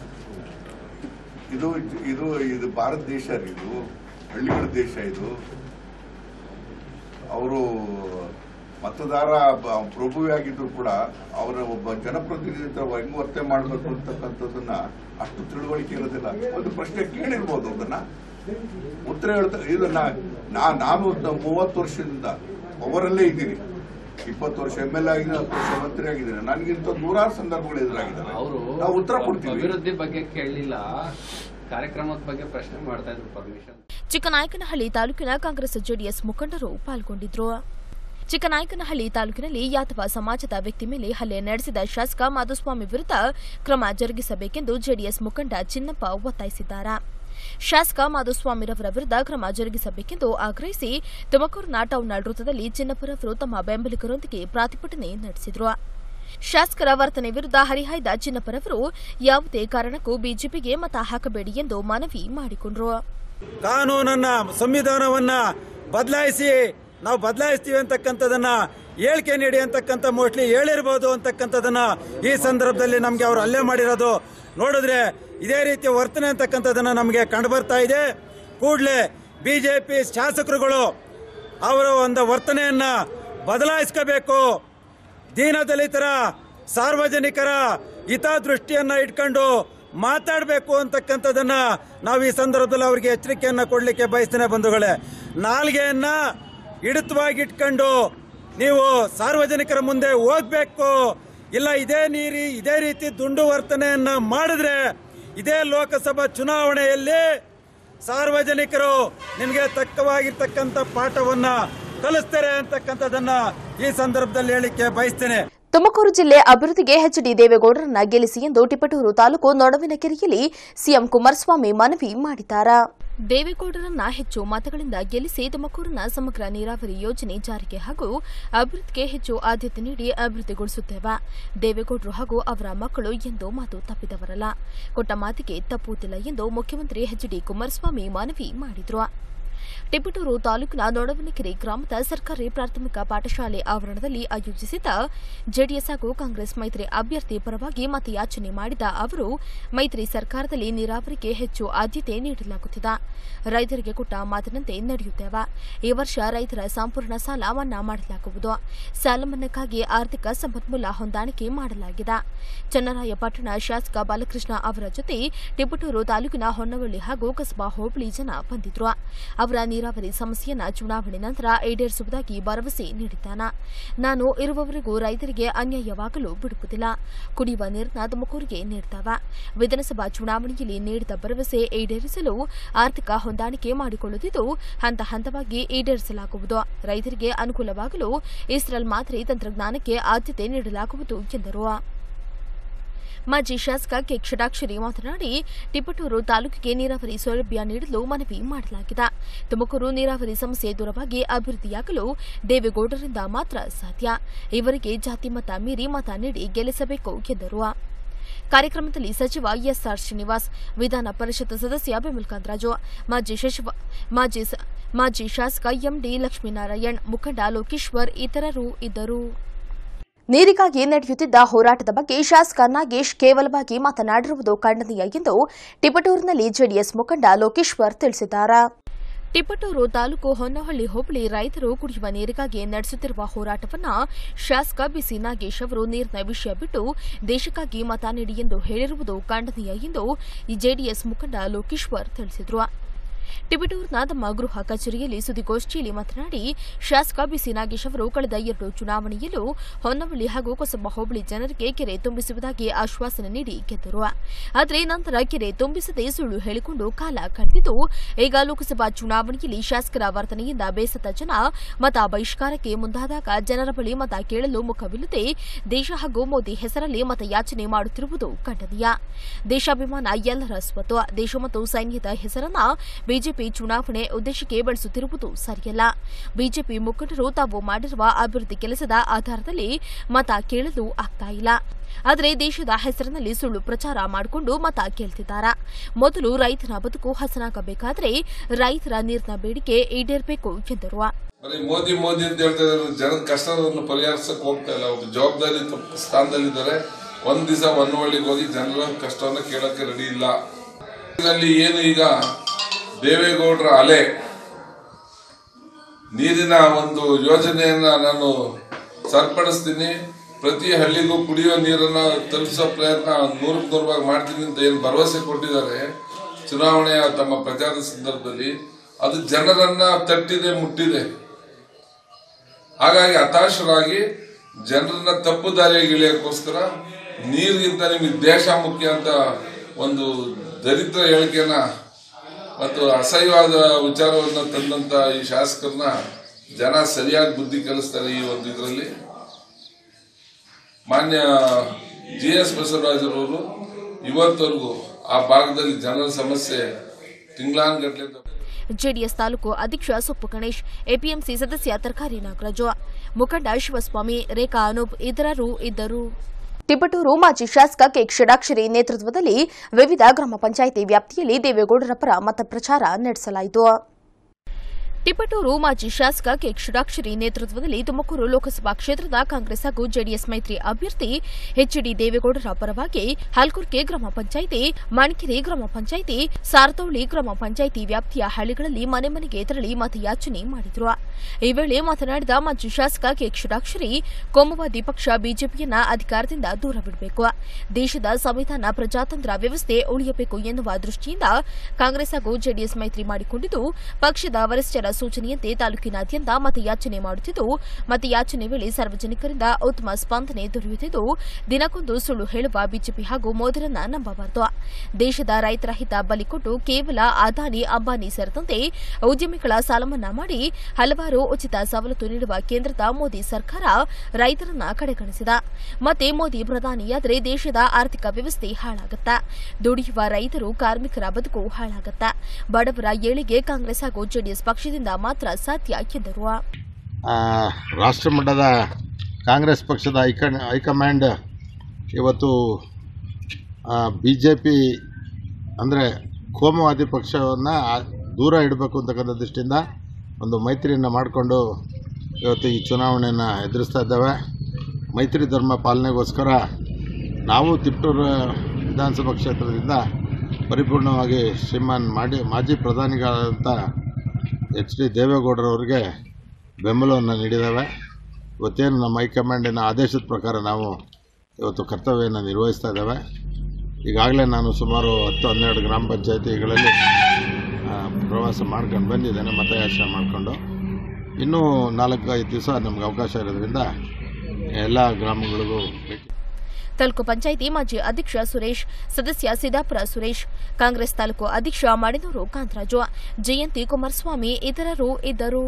G: ಇದು ಇದು ಇದು ಭಾರತ ದೇಶ ರೀ ಇದು ಹಳ್ಳಿಗಳ ದೇಶ ಇದು ಅವರು ಮತದಾರ ಬ- ಪ್ರಭುವೇ ಆಗಿದ್ರು ಕೂಡ ಅವರ ಒಬ್ಬ ಜನಪ್ರತಿನಿಧಿ ಹತ್ರ ಹೆಂಗ್ ವರ್ತನೆ ಮಾಡಬೇಕು ಅಂತಕ್ಕಂಥದ್ದನ್ನ ಅಷ್ಟು ತಿಳುವಳಿಕೆ ಇರೋದಿಲ್ಲ ಒಂದು ಪ್ರಶ್ನೆ ಕೇಳಿರ್ಬೋದು ಅದನ್ನ ಉತ್ತರ ಹೇಳ್ತಾರೆ ಇದನ್ನ ನಾ ನಾನು ಒಂದು ಮೂವತ್ತು ವರ್ಷದಿಂದ ಅವರಲ್ಲೇ ಇದ್ದೀನಿ ಇಪ್ಪತ್ತು ವರ್ಷ ಎಮ್ ಎಲ್ ಆಗಿದ್ದೀನಿ ಹತ್ತು ವರ್ಷ ಮಂತ್ರಿ ಆಗಿದ್ದೀನಿ ನನಗಿಂತ ನೂರಾರು ಸಂದರ್ಭಗಳು ಎದುರಾಗಿದ್ದಾವೆ
H: ಅವರು
G: ನಾವು ಉತ್ತರ ಕೊಡ್ತೀವಿ
H: ಅಭಿವೃದ್ಧಿ ಬಗ್ಗೆ ಕೇಳಲಿಲ್ಲ ಕಾರ್ಯಕ್ರಮದ ಬಗ್ಗೆ ಪ್ರಶ್ನೆ ಮಾಡ್ತಾ ಇದ್ರು ಪರ್ಮಿಷನ್
A: ಚಿಕ್ಕನಾಯಕನಹಳ್ಳಿ ತಾಲೂಕಿನ ಕಾಂಗ್ರೆಸ್ ಜೆಡಿಎಸ್ ಮುಖಂಡರು ಪಾಲ್ಗೊಂಡಿದ್ರು ಚಿಕ್ಕನಾಯಕನಹಳ್ಳಿ ತಾಲೂಕಿನಲ್ಲಿ ಯಾದವ ಸಮಾಜದ ವ್ಯಕ್ತಿ ಮೇಲೆ ಹಲ್ಲೆ ನಡೆಸಿದ ಶಾಸಕ ಮಾಧುಸ್ವಾಮಿ ವಿರುದ್ಧ ಕ್ರಮ ಜರುಗಿಸಬೇಕೆಂದು ಜೆಡಿಎಸ್ ಮುಖಂಡ ಚಿನ್ನಪ್ಪ ಒತ್ತಾಯಿಸಿದ್ದಾರೆ ಶಾಸಕ ಮಾಧುಸ್ವಾಮಿರವರ ವಿರುದ್ಧ ಕ್ರಮ ಜರುಗಿಸಬೇಕೆಂದು ಆಗ್ರಹಿಸಿ ತುಮಕೂರಿನ ಟೌನ್ಹಾಲ್ ವೃತ್ತದಲ್ಲಿ ಚಿನ್ನಪ್ಪರವರು ತಮ್ಮ ಬೆಂಬಲಿಗರೊಂದಿಗೆ ಪ್ರತಿಭಟನೆ ನಡೆಸಿದರು ಶಾಸಕರ ವರ್ತನೆ ವಿರುದ್ಧ ಹರಿಹಾಯ್ದ ಚಿನ್ನಪ್ಪರವರು ಯಾವುದೇ ಕಾರಣಕ್ಕೂ ಬಿಜೆಪಿಗೆ ಮತ ಹಾಕಬೇಡಿ ಎಂದು ಮನವಿ ಮಾಡಿಕೊಂಡರು
I: ಕಾನೂನನ್ನ ಸಂವಿಧಾನವನ್ನ ಬದಲಾಯಿಸಿ ನಾವು ಬದಲಾಯಿಸ್ತೀವಿ ಅಂತಕ್ಕಂಥದನ್ನ ಹೇಳಿಕೆ ನೀಡಿ ಅಂತಕ್ಕಂಥ ಮೋಸ್ಟ್ಲಿ ಹೇಳಿರ್ಬೋದು ಅಂತಕ್ಕಂಥದನ್ನ ಈ ಸಂದರ್ಭದಲ್ಲಿ ನಮಗೆ ಅವರು ಹಲ್ಲೆ ಮಾಡಿರೋದು ನೋಡಿದ್ರೆ ಇದೇ ರೀತಿ ವರ್ತನೆ ಅಂತಕ್ಕಂಥದನ್ನ ನಮಗೆ ಕಂಡು ಬರ್ತಾ ಇದೆ ಕೂಡಲೇ ಬಿಜೆಪಿ ಶಾಸಕರುಗಳು ಅವರ ಒಂದು ವರ್ತನೆಯನ್ನ ಬದಲಾಯಿಸ್ಕೋಬೇಕು ದೀನದಲಿತರ ಸಾರ್ವಜನಿಕರ ಹಿತದೃಷ್ಟಿಯನ್ನ ಇಟ್ಕೊಂಡು ಮಾತಾಡಬೇಕು ಅಂತಕ್ಕಂಥದ್ದನ್ನ ನಾವು ಈ ಸಂದರ್ಭದಲ್ಲಿ ಅವರಿಗೆ ಎಚ್ಚರಿಕೆಯನ್ನ ಕೊಡಲಿಕ್ಕೆ ಬಯಸ್ತೇನೆ ಬಂಧುಗಳೇ ನಾಲ್ಗೆಯನ್ನ ಹಿಡಿತವಾಗಿ ಇಟ್ಕೊಂಡು ನೀವು ಸಾರ್ವಜನಿಕರ ಮುಂದೆ ಹೋಗ್ಬೇಕು ಇಲ್ಲ ಇದೇ ನೀರಿ ಇದೇ ರೀತಿ ದುಂಡು ವರ್ತನೆಯನ್ನ ಮಾಡಿದ್ರೆ ಇದೇ ಲೋಕಸಭಾ ಚುನಾವಣೆಯಲ್ಲಿ ಸಾರ್ವಜನಿಕರು ನಿಮಗೆ ತಕ್ಕವಾಗಿರ್ತಕ್ಕಂಥ ಪಾಠವನ್ನ ಕಲಿಸ್ತಾರೆ ಅಂತಕ್ಕಂಥದ್ದನ್ನ ಈ ಸಂದರ್ಭದಲ್ಲಿ ಹೇಳಿಕ್ಕೆ ಬಯಸ್ತೇನೆ
A: ತುಮಕೂರು ಜಿಲ್ಲೆ ಅಭಿವೃದ್ಧಿಗೆ ಎಚ್ಡಿ ದೇವೇಗೌಡರನ್ನ ಗೆಲ್ಲಿಸಿ ಎಂದು ಟಿಪಟೂರು ತಾಲೂಕು ನೊಡವಿನಕೆರೆಯಲ್ಲಿ ಸಿಎಂ ಕುಮಾರಸ್ವಾಮಿ ಮನವಿ ಮಾಡಿದ್ದಾರೆ ದೇವೇಗೌಡರನ್ನ ಹೆಚ್ಚು ಮತಗಳಿಂದ ಗೆಲ್ಲಿಸಿ ತುಮಕೂರಿನ ಸಮಗ್ರ ನೀರಾವರಿ ಯೋಜನೆ ಜಾರಿಗೆ ಹಾಗೂ ಅಭಿವೃದ್ಧಿಗೆ ಹೆಚ್ಚು ಆದ್ಯತೆ ನೀಡಿ ಅಭಿವೃದ್ಧಿಗೊಳಿಸುತ್ತೇವೆ ದೇವೇಗೌಡರು ಹಾಗೂ ಅವರ ಮಕ್ಕಳು ಎಂದು ಮಾತು ತಪ್ಪಿದವರಲ್ಲ ಕೊಟ್ಟ ಮಾತಿಗೆ ತಪ್ಪುತ್ತಿಲ್ಲ ಎಂದು ಮುಖ್ಯಮಂತ್ರಿ ಎಚ್ ಡಿ ಕುಮಾರಸ್ವಾಮಿ ಮನವಿ ಮಾಡಿದರು ಟಿಪ್ಪಟೂರು ತಾಲೂಕಿನ ನೊಡವನಕೆರೆ ಗ್ರಾಮದ ಸರ್ಕಾರಿ ಪ್ರಾಥಮಿಕ ಪಾಠಶಾಲೆ ಆವರಣದಲ್ಲಿ ಆಯೋಜಿಸಿದ್ದ ಜೆಡಿಎಸ್ ಹಾಗೂ ಕಾಂಗ್ರೆಸ್ ಮೈತ್ರಿ ಅಭ್ಯರ್ಥಿ ಪರವಾಗಿ ಮತಯಾಚನೆ ಮಾಡಿದ ಅವರು ಮೈತ್ರಿ ಸರ್ಕಾರದಲ್ಲಿ ನೀರಾವರಿಗೆ ಹೆಚ್ಚು ಆದ್ಯತೆ ನೀಡಲಾಗುತ್ತಿದೆ ರೈತರಿಗೆ ಕೊಟ್ಟ ಮಾತಿನಂತೆ ನಡೆಯುತ್ತೇವೆ ಈ ವರ್ಷ ರೈತರ ಸಂಪೂರ್ಣ ಸಾಲ ಮನ್ನಾ ಮಾಡಲಾಗುವುದು ಸಾಲ ಮನ್ನಾಕ್ಕಾಗಿ ಆರ್ಥಿಕ ಸಂಪನ್ಮೂಲ ಹೊಂದಾಣಿಕೆ ಮಾಡಲಾಗಿದೆ ಚನ್ನರಾಯಪಟ್ಟಣ ಶಾಸಕ ಬಾಲಕೃಷ್ಣ ಅವರ ಜೊತೆ ಟಿಪ್ಪಟೂರು ತಾಲೂಕಿನ ಹೊನ್ನವಳ್ಳಿ ಹಾಗೂ ಕಸಬಾ ಹೋಬಳಿ ಜನ ಬಂದಿದ್ರು ಅವರ ನೀರಾವರಿ ಸಮಸ್ಯೆಯನ್ನ ಚುನಾವಣೆ ನಂತರ ಈಡೇರಿಸುವುದಾಗಿ ಭರವಸೆ ನೀಡಿದ್ದಾನ ನಾನು ಇರುವವರೆಗೂ ರೈತರಿಗೆ ಅನ್ಯಾಯವಾಗಲು ಬಿಡುವುದಿಲ್ಲ ಕುಡಿಯುವ ನೀರನ್ನ ತುಮಕೂರಿಗೆ ನೀಡ್ತಾವ ವಿಧಾನಸಭಾ ಚುನಾವಣೆಯಲ್ಲಿ ನೀಡಿದ ಭರವಸೆ ಈಡೇರಿಸಲು ಆರ್ಥಿಕ ಹೊಂದಾಣಿಕೆ ಮಾಡಿಕೊಳ್ಳುತ್ತಿದ್ದು ಹಂತ ಹಂತವಾಗಿ ಈಡೇರಿಸಲಾಗುವುದು ರೈತರಿಗೆ ಅನುಕೂಲವಾಗಲು ಇಸ್ರೇಲ್ ಮಾದರಿ ತಂತ್ರಜ್ಞಾನಕ್ಕೆ ಆದ್ಯತೆ ನೀಡಲಾಗುವುದು ಎಂದರು ಮಾಜಿ ಶಾಸಕ ಕೆ ಕ್ಷಡಾಕ್ಷರಿ ಮಾತನಾಡಿ ಟಿಪ್ಪಟೂರು ತಾಲೂಕಿಗೆ ನೀರಾವರಿ ಸೌಲಭ್ಯ ನೀಡಲು ಮನವಿ ಮಾಡಲಾಗಿದೆ ತುಮಕೂರು ನೀರಾವರಿ ಸಮಸ್ಯೆ ದೂರವಾಗಿ ಅಭಿವೃದ್ಧಿಯಾಗಲು ದೇವೇಗೌಡರಿಂದ ಮಾತ್ರ ಸಾಧ್ಯ ಇವರಿಗೆ ಜಾತಿ ಮತ ಮೀರಿ ಮತ ನೀಡಿ ಗೆಲ್ಲಿಸಬೇಕು ಎಂದರು ಕಾರ್ಯಕ್ರಮದಲ್ಲಿ ಸಚಿವ ಎಸ್ಆರ್ ಶ್ರೀನಿವಾಸ್ ವಿಧಾನ ಪರಿಷತ್ ಸದಸ್ಯ ಬಿಮಲ್ ಕಾಂತರಾಜು ಮಾಜಿ ಸಚಿವ ಮಾಜಿ ಸ- ಮಾಜಿ ಶಾಸಕ ಎಂಡಿ ಲಕ್ಷ್ಮೀನಾರಾಯಣ್ ಮುಖಂಡ ಲೋಕೇಶ್ವರ್ ಇತರರು ಇದ್ದರು
J: ನೀರಿಗಾಗಿ ನಡೆಯುತ್ತಿದ್ದ ಹೋರಾಟದ ಬಗ್ಗೆ ಶಾಸಕ ನಾಗೇಶ್ ಕೇವಲವಾಗಿ ಮಾತನಾಡಿರುವುದು ಖಂಡನೀಯ ಎಂದು ಟಿಪಟೂರಿನಲ್ಲಿ ಜೆಡಿಎಸ್ ಮುಖಂಡ ಲೋಕೇಶ್ವರ್ ತಿಳಿಸಿದ್ದಾರೆ
A: ಟಿಪ್ಪಟೂರು ತಾಲೂಕು ಹೊನ್ನಹಳ್ಳಿ ಹೋಬಳಿ ರೈತರು ಕುಡಿಯುವ ನೀರಿಗಾಗಿ ನಡೆಸುತ್ತಿರುವ ಹೋರಾಟವನ್ನ ಶಾಸಕ ಬಿಸಿ ನಾಗೇಶ್ ಅವರು ನೀರಿನ ವಿಷಯ ಬಿಟ್ಟು ದೇಶಕ್ಕಾಗಿ ಮತ ನೀಡಿ ಎಂದು ಹೇಳಿರುವುದು ಖಂಡನೀಯ ಎಂದು ಜೆಡಿಎಸ್ ಮುಖಂಡ ಲೋಕೇಶ್ವರ್ ತಿಳಿಸಿದರು ಟಿಬಿಟೂರ್ನ ತಮ್ಮ ಗೃಹ ಕಚೇರಿಯಲ್ಲಿ ಸುದ್ದಿಗೋಷ್ಠಿಯಲ್ಲಿ ಮಾತನಾಡಿ ಶಾಸಕ ಬಿಸಿ ನಾಗೇಶ್ ಅವರು ಕಳೆದ ಎರಡು ಚುನಾವಣೆಯಲ್ಲೂ ಹೊನ್ನವಳ್ಳಿ ಹಾಗೂ ಕೊಸಬ ಹೋಬಳಿ ಜನರಿಗೆ ಕೆರೆ ತುಂಬಿಸುವುದಾಗಿ ಆಶ್ವಾಸನೆ ನೀಡಿ ಗೆದ್ದರು ಆದರೆ ನಂತರ ಕೆರೆ ತುಂಬಿಸದೆ ಸುಳ್ಳು ಹೇಳಿಕೊಂಡು ಕಾಲ ಕಳೆದಿದ್ದು ಈಗ ಲೋಕಸಭಾ ಚುನಾವಣೆಯಲ್ಲಿ ಶಾಸಕರ ವರ್ತನೆಯಿಂದ ಬೇಸತ್ತ ಜನ ಮತ ಬಹಿಷ್ಕಾರಕ್ಕೆ ಮುಂದಾದಾಗ ಜನರ ಬಳಿ ಮತ ಕೇಳಲು ಮುಖವಿಲ್ಲದೆ ದೇಶ ಹಾಗೂ ಮೋದಿ ಹೆಸರಲ್ಲಿ ಮತಯಾಚನೆ ಮಾಡುತ್ತಿರುವುದು ಖಂಡನೀಯ ದೇಶಾಭಿಮಾನ ಎಲ್ಲರ ಸ್ವತ್ತು ದೇಶ ಮತ್ತು ಸೈನ್ಯದ ಹೆಸರನ್ನ ಬಿಜೆಪಿ ಚುನಾವಣೆ ಉದ್ದೇಶಕ್ಕೆ ಬಳಸುತ್ತಿರುವುದು ಸರಿಯಲ್ಲ ಬಿಜೆಪಿ ಮುಖಂಡರು ತಾವು ಮಾಡಿರುವ ಅಭಿವೃದ್ಧಿ ಕೆಲಸದ ಆಧಾರದಲ್ಲಿ ಮತ ಕೇಳಲು ಆಗ್ತಾ ಇಲ್ಲ ಆದರೆ ದೇಶದ ಹೆಸರಿನಲ್ಲಿ ಸುಳ್ಳು ಪ್ರಚಾರ ಮಾಡಿಕೊಂಡು ಮತ ಕೇಳ್ತಿದ್ದಾರೆ ಮೊದಲು ರೈತನ ಬದುಕು ಹಸನಾಗಬೇಕಾದ್ರೆ ರೈತರ ನೀರಿನ ಬೇಡಿಕೆ ಈಡೇರಬೇಕು ಎಂದರು
K: ಬರೀ ಮೋದಿ ಮೋದಿ ಅಂತ ಹೇಳ್ತಾ ಇದ್ದಾರೆ ಜನದ ಕಷ್ಟವನ್ನು ಪರಿಹರಿಸಕ್ ಹೋಗ್ತಾ ಇಲ್ಲ ಒಬ್ಬ ಜವಾಬ್ದಾರಿ ತಪ್ಪ ಸ್ಥಾನದಲ್ಲಿದ್ದಾರೆ ಒಂದ್ ದಿವಸ ಹೊನ್ನವಳ್ಳಿಗೆ ಹೋಗಿ ಜನರ ಕಷ್ಟವನ್ನ ಕೇಳಕ್ಕೆ ರೆಡಿ ಇಲ್ಲ ಇದರಲ್ಲಿ ಏನು ಈಗ ದೇವೇಗೌಡರ ಅಲೆ ನೀರಿನ ಒಂದು ಯೋಜನೆಯನ್ನ ನಾನು ಸರಿಪಡಿಸ್ತೀನಿ ಪ್ರತಿ ಹಳ್ಳಿಗೂ ಕುಡಿಯೋ ನೀರನ್ನ ತಲುಪಿಸೋ ಪ್ರಯತ್ನ ನೂರಕ್ಕೆ ನೂರು ಭಾಗ ಮಾಡ್ತೀನಿ ಅಂತ ಏನು ಭರವಸೆ ಕೊಟ್ಟಿದ್ದಾರೆ ಚುನಾವಣೆಯ ತಮ್ಮ ಪ್ರಚಾರದ ಸಂದರ್ಭದಲ್ಲಿ ಅದು ಜನರನ್ನ ತಟ್ಟಿದೆ ಮುಟ್ಟಿದೆ ಹಾಗಾಗಿ ಹತಾಶರಾಗಿ ಜನರನ್ನ ತಪ್ಪು ದಾರಿಗೆ ಇಳಿಯೋಕ್ಕೋಸ್ಕರ ನೀರಿಗಿಂತ ನಿಮಗೆ ದೇಶ ಮುಖ್ಯ ಅಂತ ಒಂದು ದರಿದ್ರ ಹೇಳಿಕೆನ ಮತ್ತು ಅಸಹ್ಯವಾದ ವಿಚಾರವನ್ನು ತಂದಂತ ಈ ಶಾಸಕರನ್ನ ಜನ ಸರಿಯಾಗಿ ಬುದ್ಧಿ ಕಲಿಸ್ತಾರೆ ಈ ಒಂದು ಇದರಲ್ಲಿ ಮಾನ್ಯ ಜಿ ಎಸ್ ಬಸವರಾಜರವರು ಇವತ್ತವರೆಗೂ ಆ ಭಾಗದಲ್ಲಿ ಜನರ ಸಮಸ್ಯೆ ತಿಂಗಳಾನ್ಗಟ್ಲೆ
A: ಜೆಡಿಎಸ್ ತಾಲೂಕು ಅಧ್ಯಕ್ಷ ಸೊಪ್ಪು ಗಣೇಶ್ ಎಪಿಎಂಸಿ ಸದಸ್ಯ ತರಕಾರಿ ನಾಗರಾಜು ಮುಖಂಡ ಶಿವಸ್ವಾಮಿ ರೇಖಾ ಅನೂಪ್ ಇತರರು ಇದ್ದರು
J: ತಿಪಟೂರು ಮಾಜಿ ಶಾಸಕ ಕೆ ಷಡಾಕ್ಷರಿ ನೇತೃತ್ವದಲ್ಲಿ ವಿವಿಧ ಗ್ರಾಮ ಪಂಚಾಯಿತಿ ವ್ಯಾಪ್ತಿಯಲ್ಲಿ ದೇವೇಗೌಡರ ಪರ ಮತ ಪ್ರಚಾರ ನಡೆಸಲಾಯಿತು
A: ಟಿಪ್ಪಟೂರು ಮಾಜಿ ಶಾಸಕ ಕೆ ಕ್ಷುಡಾಕ್ಷರಿ ನೇತೃತ್ವದಲ್ಲಿ ತುಮಕೂರು ಲೋಕಸಭಾ ಕ್ಷೇತ್ರದ ಕಾಂಗ್ರೆಸ್ ಹಾಗೂ ಜೆಡಿಎಸ್ ಮೈತ್ರಿ ಅಭ್ಯರ್ಥಿ ಎಚ್ಡಿ ದೇವೇಗೌಡರ ಪರವಾಗಿ ಹಲ್ಕುರ್ಕೆ ಗ್ರಾಮ ಪಂಚಾಯಿತಿ ಮಣಿಕೆರೆ ಗ್ರಾಮ ಪಂಚಾಯಿತಿ ಸಾರತೌಳಿ ಗ್ರಾಮ ಪಂಚಾಯಿತಿ ವ್ಯಾಪ್ತಿಯ ಹಳ್ಳಿಗಳಲ್ಲಿ ಮನೆ ಮನೆಗೆ ತೆರಳಿ ಮತಯಾಚನೆ ಮಾಡಿದರು ಈ ವೇಳೆ ಮಾತನಾಡಿದ ಮಾಜಿ ಶಾಸಕ ಕೆ ಕ್ಷುಡಾಕ್ಷರಿ ಕೋಮುವಾದಿ ಪಕ್ಷ ಬಿಜೆಪಿಯನ್ನ ಅಧಿಕಾರದಿಂದ ದೂರವಿಡಬೇಕು ದೇಶದ ಸಂವಿಧಾನ ಪ್ರಜಾತಂತ್ರ ವ್ಯವಸ್ಥೆ ಉಳಿಯಬೇಕು ಎನ್ನುವ ದೃಷ್ಟಿಯಿಂದ ಕಾಂಗ್ರೆಸ್ ಹಾಗೂ ಜೆಡಿಎಸ್ ಮೈತ್ರಿ ಮಾಡಿಕೊಂಡಿದ್ದು ಪಕ್ಷದ ವರಿಷ್ಠರ ಸೂಚನೆಯಂತೆ ತಾಲೂಕಿನಾದ್ಯಂತ ಮತಯಾಚನೆ ಮಾಡುತ್ತಿದ್ದು ಮತಯಾಚನೆ ವೇಳೆ ಸಾರ್ವಜನಿಕರಿಂದ ಉತ್ತಮ ಸ್ಪಂದನೆ ದೊರೆಯುತ್ತಿದ್ದು ದಿನಕ್ಕೊಂದು ಸುಳ್ಳು ಹೇಳುವ ಬಿಜೆಪಿ ಹಾಗೂ ಮೋದಿರನ್ನ ನಂಬಬಾರದು ದೇಶದ ರೈತರ ಹಿತ ಬಲಿಕೊಟ್ಟು ಕೇವಲ ಅದಾನಿ ಅಂಬಾನಿ ಸೇರಿದಂತೆ ಉದ್ಯಮಿಗಳ ಸಾಲಮನ್ನಾ ಮಾಡಿ ಹಲವಾರು ಉಚಿತ ಸವಲತ್ತು ನೀಡುವ ಕೇಂದ್ರದ ಮೋದಿ ಸರ್ಕಾರ ರೈತರನ್ನ ಕಡೆಗಣಿಸಿದ ಮತ್ತೆ ಮೋದಿ ಪ್ರಧಾನಿಯಾದರೆ ದೇಶದ ಆರ್ಥಿಕ ವ್ಯವಸ್ಥೆ ಹಾಳಾಗತ್ತ ದುಡಿಯುವ ರೈತರು ಕಾರ್ಮಿಕರ ಬದುಕು ಹಾಳಾಗತ್ತ ಬಡವರ ಏಳಿಗೆ ಕಾಂಗ್ರೆಸ್ ಹಾಗೂ ಜೆಡಿಎಸ್ ಪಕ್ಷದಿಂದ ಮಾತ್ರ ಸಾಧ್ಯ ಎಂದರು
L: ಆ, ರಾಷ್ಟ್ರ ಮಟ್ಟದ ಕಾಂಗ್ರೆಸ್ ಪಕ್ಷದ ಹೈಕ ಹೈಕಮಾಂಡ್ ಇವತ್ತು ಬಿ ಜೆ ಪಿ ಅಂದರೆ ಕೋಮುವಾದಿ ಪಕ್ಷವನ್ನು ದೂರ ಇಡಬೇಕು ಅಂತಕ್ಕಂಥ ದೃಷ್ಟಿಯಿಂದ ಒಂದು ಮೈತ್ರಿಯನ್ನು ಮಾಡಿಕೊಂಡು ಇವತ್ತು ಈ ಚುನಾವಣೆಯನ್ನು ಎದುರಿಸ್ತಾ ಇದ್ದೇವೆ ಮೈತ್ರಿ ಧರ್ಮ ಪಾಲನೆಗೋಸ್ಕರ ನಾವು ತಿಪ್ಟೂರು ವಿಧಾನಸಭಾ ಕ್ಷೇತ್ರದಿಂದ ಪರಿಪೂರ್ಣವಾಗಿ ಶ್ರೀಮಾನ್ ಮಾಡಿ ಮಾಜಿ ಪ್ರಧಾನಿಗಳಾದಂಥ ಎಚ್ ಡಿ ದೇವೇಗೌಡರವರಿಗೆ ಬೆಂಬಲವನ್ನು ನೀಡಿದ್ದೇವೆ ಇವತ್ತೇನು ನಮ್ಮ ಹೈಕಮಾಂಡಿನ ಆದೇಶದ ಪ್ರಕಾರ ನಾವು ಇವತ್ತು ಕರ್ತವ್ಯವನ್ನು ನಿರ್ವಹಿಸ್ತಾ ಇದ್ದೇವೆ ಈಗಾಗಲೇ ನಾನು ಸುಮಾರು ಹತ್ತು ಹನ್ನೆರಡು ಗ್ರಾಮ ಪಂಚಾಯತಿಗಳಲ್ಲಿ ಆ, ಪ್ರವಾಸ ಮಾಡ್ಕೊಂಡು ಬಂದಿದ್ದೇನೆ ಮತಯಾಚನೆ ಮಾಡಿಕೊಂಡು ಇನ್ನೂ ನಾಲ್ಕು ಐದು ದಿವಸ ನಮ್ಗೆ ಅವಕಾಶ ಇರೋದ್ರಿಂದ ಎಲ್ಲ ಗ್ರಾಮಗಳಿಗೂ ಭೇಟಿ
A: ತಾಲೂಕು ಪಂಚಾಯಿತಿ ಮಾಜಿ ಅಧ್ಯಕ್ಷ ಸುರೇಶ್ ಸದಸ್ಯ ಸಿದ್ದಾಪುರ ಸುರೇಶ್ ಕಾಂಗ್ರೆಸ್ ತಾಲೂಕು ಅಧ್ಯಕ್ಷ ಮಾಡಿನೂರು ಕಾಂತರಾಜು ಜಯಂತಿ ಕುಮಾರಸ್ವಾಮಿ ಇತರರು ಇದ್ದರು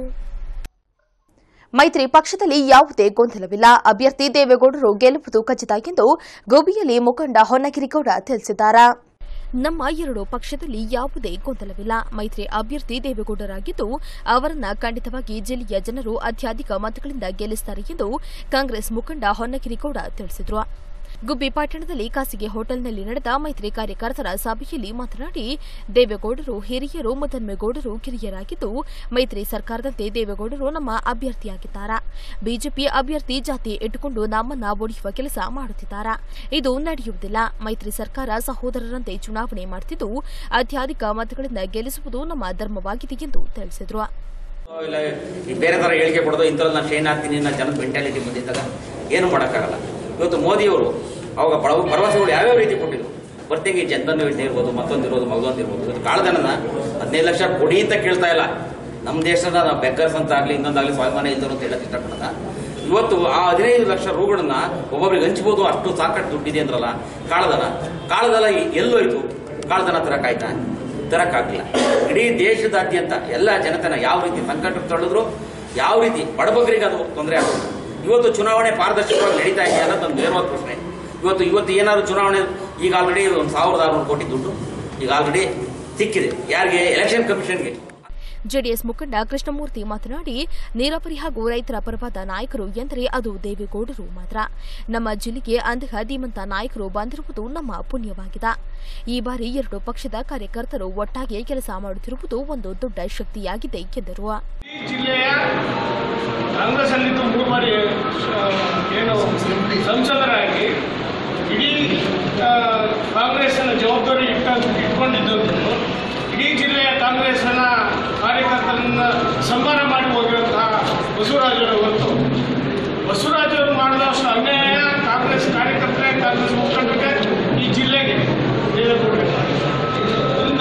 J: ಮೈತ್ರಿ ಪಕ್ಷದಲ್ಲಿ ಯಾವುದೇ ಗೊಂದಲವಿಲ್ಲ ಅಭ್ಯರ್ಥಿ ದೇವೇಗೌಡರು ಗೆಲ್ಲುವುದು ಖಚಿತ ಎಂದು ಗೋಬಿಯಲ್ಲಿ ಮುಖಂಡ ಹೊನ್ನಗಿರಿಗೌಡ ತಿಳಿಸಿದ್ದಾರೆ
A: ನಮ್ಮ ಎರಡು ಪಕ್ಷದಲ್ಲಿ ಯಾವುದೇ ಗೊಂದಲವಿಲ್ಲ ಮೈತ್ರಿ ಅಭ್ಯರ್ಥಿ ದೇವೇಗೌಡರಾಗಿದ್ದು ಅವರನ್ನ ಖಂಡಿತವಾಗಿ ಜಿಲ್ಲೆಯ ಜನರು ಅತ್ಯಧಿಕ ಮತಗಳಿಂದ ಗೆಲ್ಲಿಸುತ್ತಾರೆ ಎಂದು ಕಾಂಗ್ರೆಸ್ ಮುಖಂಡ ಹೊನ್ನಗಿರಿಗೌಡ ತಿಳಿಸಿದರು ಗುಬ್ಬಿ ಪಟ್ಟಣದಲ್ಲಿ ಖಾಸಗಿ ಹೋಟೆಲ್ನಲ್ಲಿ ನಡೆದ ಮೈತ್ರಿ ಕಾರ್ಯಕರ್ತರ ಸಭೆಯಲ್ಲಿ ಮಾತನಾಡಿ ದೇವೇಗೌಡರು ಹಿರಿಯರು ಮುದ್ದನ್ಮೇಗೌಡರು ಕಿರಿಯರಾಗಿದ್ದು ಮೈತ್ರಿ ಸರ್ಕಾರದಂತೆ ದೇವೇಗೌಡರು ನಮ್ಮ ಅಭ್ಯರ್ಥಿಯಾಗಿದ್ದಾರೆ ಬಿಜೆಪಿ ಅಭ್ಯರ್ಥಿ ಜಾತಿ ಇಟ್ಟುಕೊಂಡು ನಮ್ಮನ್ನ ಒಡೆಯುವ ಕೆಲಸ ಮಾಡುತ್ತಿದ್ದಾರೆ ಇದು ನಡೆಯುವುದಿಲ್ಲ ಮೈತ್ರಿ ಸರ್ಕಾರ ಸಹೋದರರಂತೆ ಚುನಾವಣೆ ಮಾಡುತ್ತಿದ್ದು ಅತ್ಯಧಿಕ ಮತಗಳಿಂದ ಗೆಲ್ಲಿಸುವುದು ನಮ್ಮ ಧರ್ಮವಾಗಿದೆ ಎಂದು ತಿಳಿಸಿದರು
M: ಇಲ್ಲ ಈ ಬೇರೆ ಥರ ಹೇಳಿಕೆ ಕೊಡೋದು ಇಂಥದ್ದು ನಾನು ಶೇನ್ ಆಗ್ತೀನಿ ನನ್ನ ಜನದ ಮೆಂಟಾಲಿಟಿ ಬಂದಿದ್ದಾಗ ಏನು ಮಾಡೋಕ್ಕಾಗಲ್ಲ ಇವತ್ತು ಮೋದಿಯವರು ಅವಾಗ ಬಡವ ಭರವಸೆಗಳು ಯಾವ್ಯಾವ ರೀತಿ ಕೊಟ್ಟಿದ್ರು ಪ್ರತ್ಯೇಕ ಈ ಜನಧನ ಯೋಜನೆ ಇರ್ಬೋದು ಮತ್ತೊಂದು ಇರ್ಬೋದು ಮಗದೊಂದು ಇರ್ಬೋದು ಇವತ್ತು ಕಾಳಧನನ ಹದಿನೈದು ಲಕ್ಷ ಕೊಡಿ ಅಂತ ಕೇಳ್ತಾ ಇಲ್ಲ ನಮ್ಮ ದೇಶದ ನಾವು ಬೆಕ್ಕರ್ಸ್ ಅಂತ ಆಗಲಿ ಇನ್ನೊಂದಾಗಲಿ ಸ್ವಾಭಿಮಾನ ಇಲ್ದರು ಅಂತ ಹೇಳಕ್ ಇಷ್ಟಪಡೋದ ಇವತ್ತು ಆ ಹದಿನೈದು ಲಕ್ಷ ರೂಗಳನ್ನ ಒಬ್ಬೊಬ್ರಿಗೆ ಹಂಚ್ಬೋದು ಅಷ್ಟು ಸಾಕಷ್ಟು ದುಡ್ಡಿದೆ ಅಂದ್ರಲ್ಲ ಕಾಳಧನ ಕಾಳಧನ ಎಲ್ಲೋಯ್ತು ಕಾಳಧನ ತರಕಾಯ್ತಾ ತರಕ್ಕಾಗಲಿಲ್ಲ ಇಡೀ ದೇಶದಾದ್ಯಂತ ಎಲ್ಲ ಜನತನ ಯಾವ ರೀತಿ ಸಂಕಟ ತಳ್ಳಿದ್ರು ಯಾವ ರೀತಿ ಬಡಬಗರಿಗೆ ಅದು ತೊಂದರೆ ಆಗುತ್ತೆ ಇವತ್ತು ಚುನಾವಣೆ ಪಾರದರ್ಶಕವಾಗಿ ನಡೀತಾ ಇದೆ ಅನ್ನೋದು ಒಂದು ನೇರವಾದ ಪ್ರಶ್ನೆ ಇವತ್ತು ಇವತ್ತು ಏನಾದ್ರು ಚುನಾವಣೆ ಈಗ ಆಲ್ರೆಡಿ ಒಂದು ಸಾವಿರದ ಆರುನೂರು ಕೋಟಿ ದುಡ್ಡು ಈಗ ಆಲ್ರೆಡಿ ಸಿಕ್ಕಿದೆ ಯಾರಿಗೆ ಎಲೆಕ್ಷನ್ ಕಮಿಷನ್ಗೆ
A: ಜೆಡಿಎಸ್ ಮುಖಂಡ ಕೃಷ್ಣಮೂರ್ತಿ ಮಾತನಾಡಿ ನೀರಾವರಿ ಹಾಗೂ ರೈತರ ಪರವಾದ ನಾಯಕರು ಎಂದರೆ ಅದು ದೇವೇಗೌಡರು ಮಾತ್ರ ನಮ್ಮ ಜಿಲ್ಲೆಗೆ ಅಂತಹ ಧೀಮಂತ ನಾಯಕರು ಬಂದಿರುವುದು ನಮ್ಮ ಪುಣ್ಯವಾಗಿದೆ ಈ ಬಾರಿ ಎರಡು ಪಕ್ಷದ ಕಾರ್ಯಕರ್ತರು ಒಟ್ಟಾಗಿ ಕೆಲಸ ಮಾಡುತ್ತಿರುವುದು ಒಂದು ದೊಡ್ಡ ಶಕ್ತಿಯಾಗಿದೆ ಎಂದರು
N: ಜಿಲ್ಲೆಯ ಕಾಂಗ್ರೆಸ್ ಅಲ್ಲಿದ್ದು ಮೂರು ಬಾರಿ ಆ, ಏನು ಸಂಸದರಾಗಿ ಇಡೀ ಆ, ಕಾಂಗ್ರೆಸ್ನ ಜವಾಬ್ದಾರಿ ಇಟ್ಟ ಇಟ್ಕೊಂಡಿದ್ದವರು ಇಡೀ ಜಿಲ್ಲೆಯ ಕಾಂಗ್ರೆಸ್ನ ಕಾರ್ಯಕರ್ತರನ್ನ ಸನ್ಮಾನ ಮಾಡಿ ಹೋಗಿರುವಂತಹ ಬಸವರಾಜರು ಹೊರತು ಬಸವರಾಜರು ಮಾಡಿದಷ್ಟು ಅನ್ಯಾಯ ಕಾಂಗ್ರೆಸ್ ಕಾರ್ಯಕರ್ತರೇ ಕಾಂಗ್ರೆಸ್ ಮುಖಂಡರಿಗೆ ಈ ಜಿಲ್ಲೆಗೆ ದೇವೇಗೌಡರಿಗೆ ಅದರಿಂದ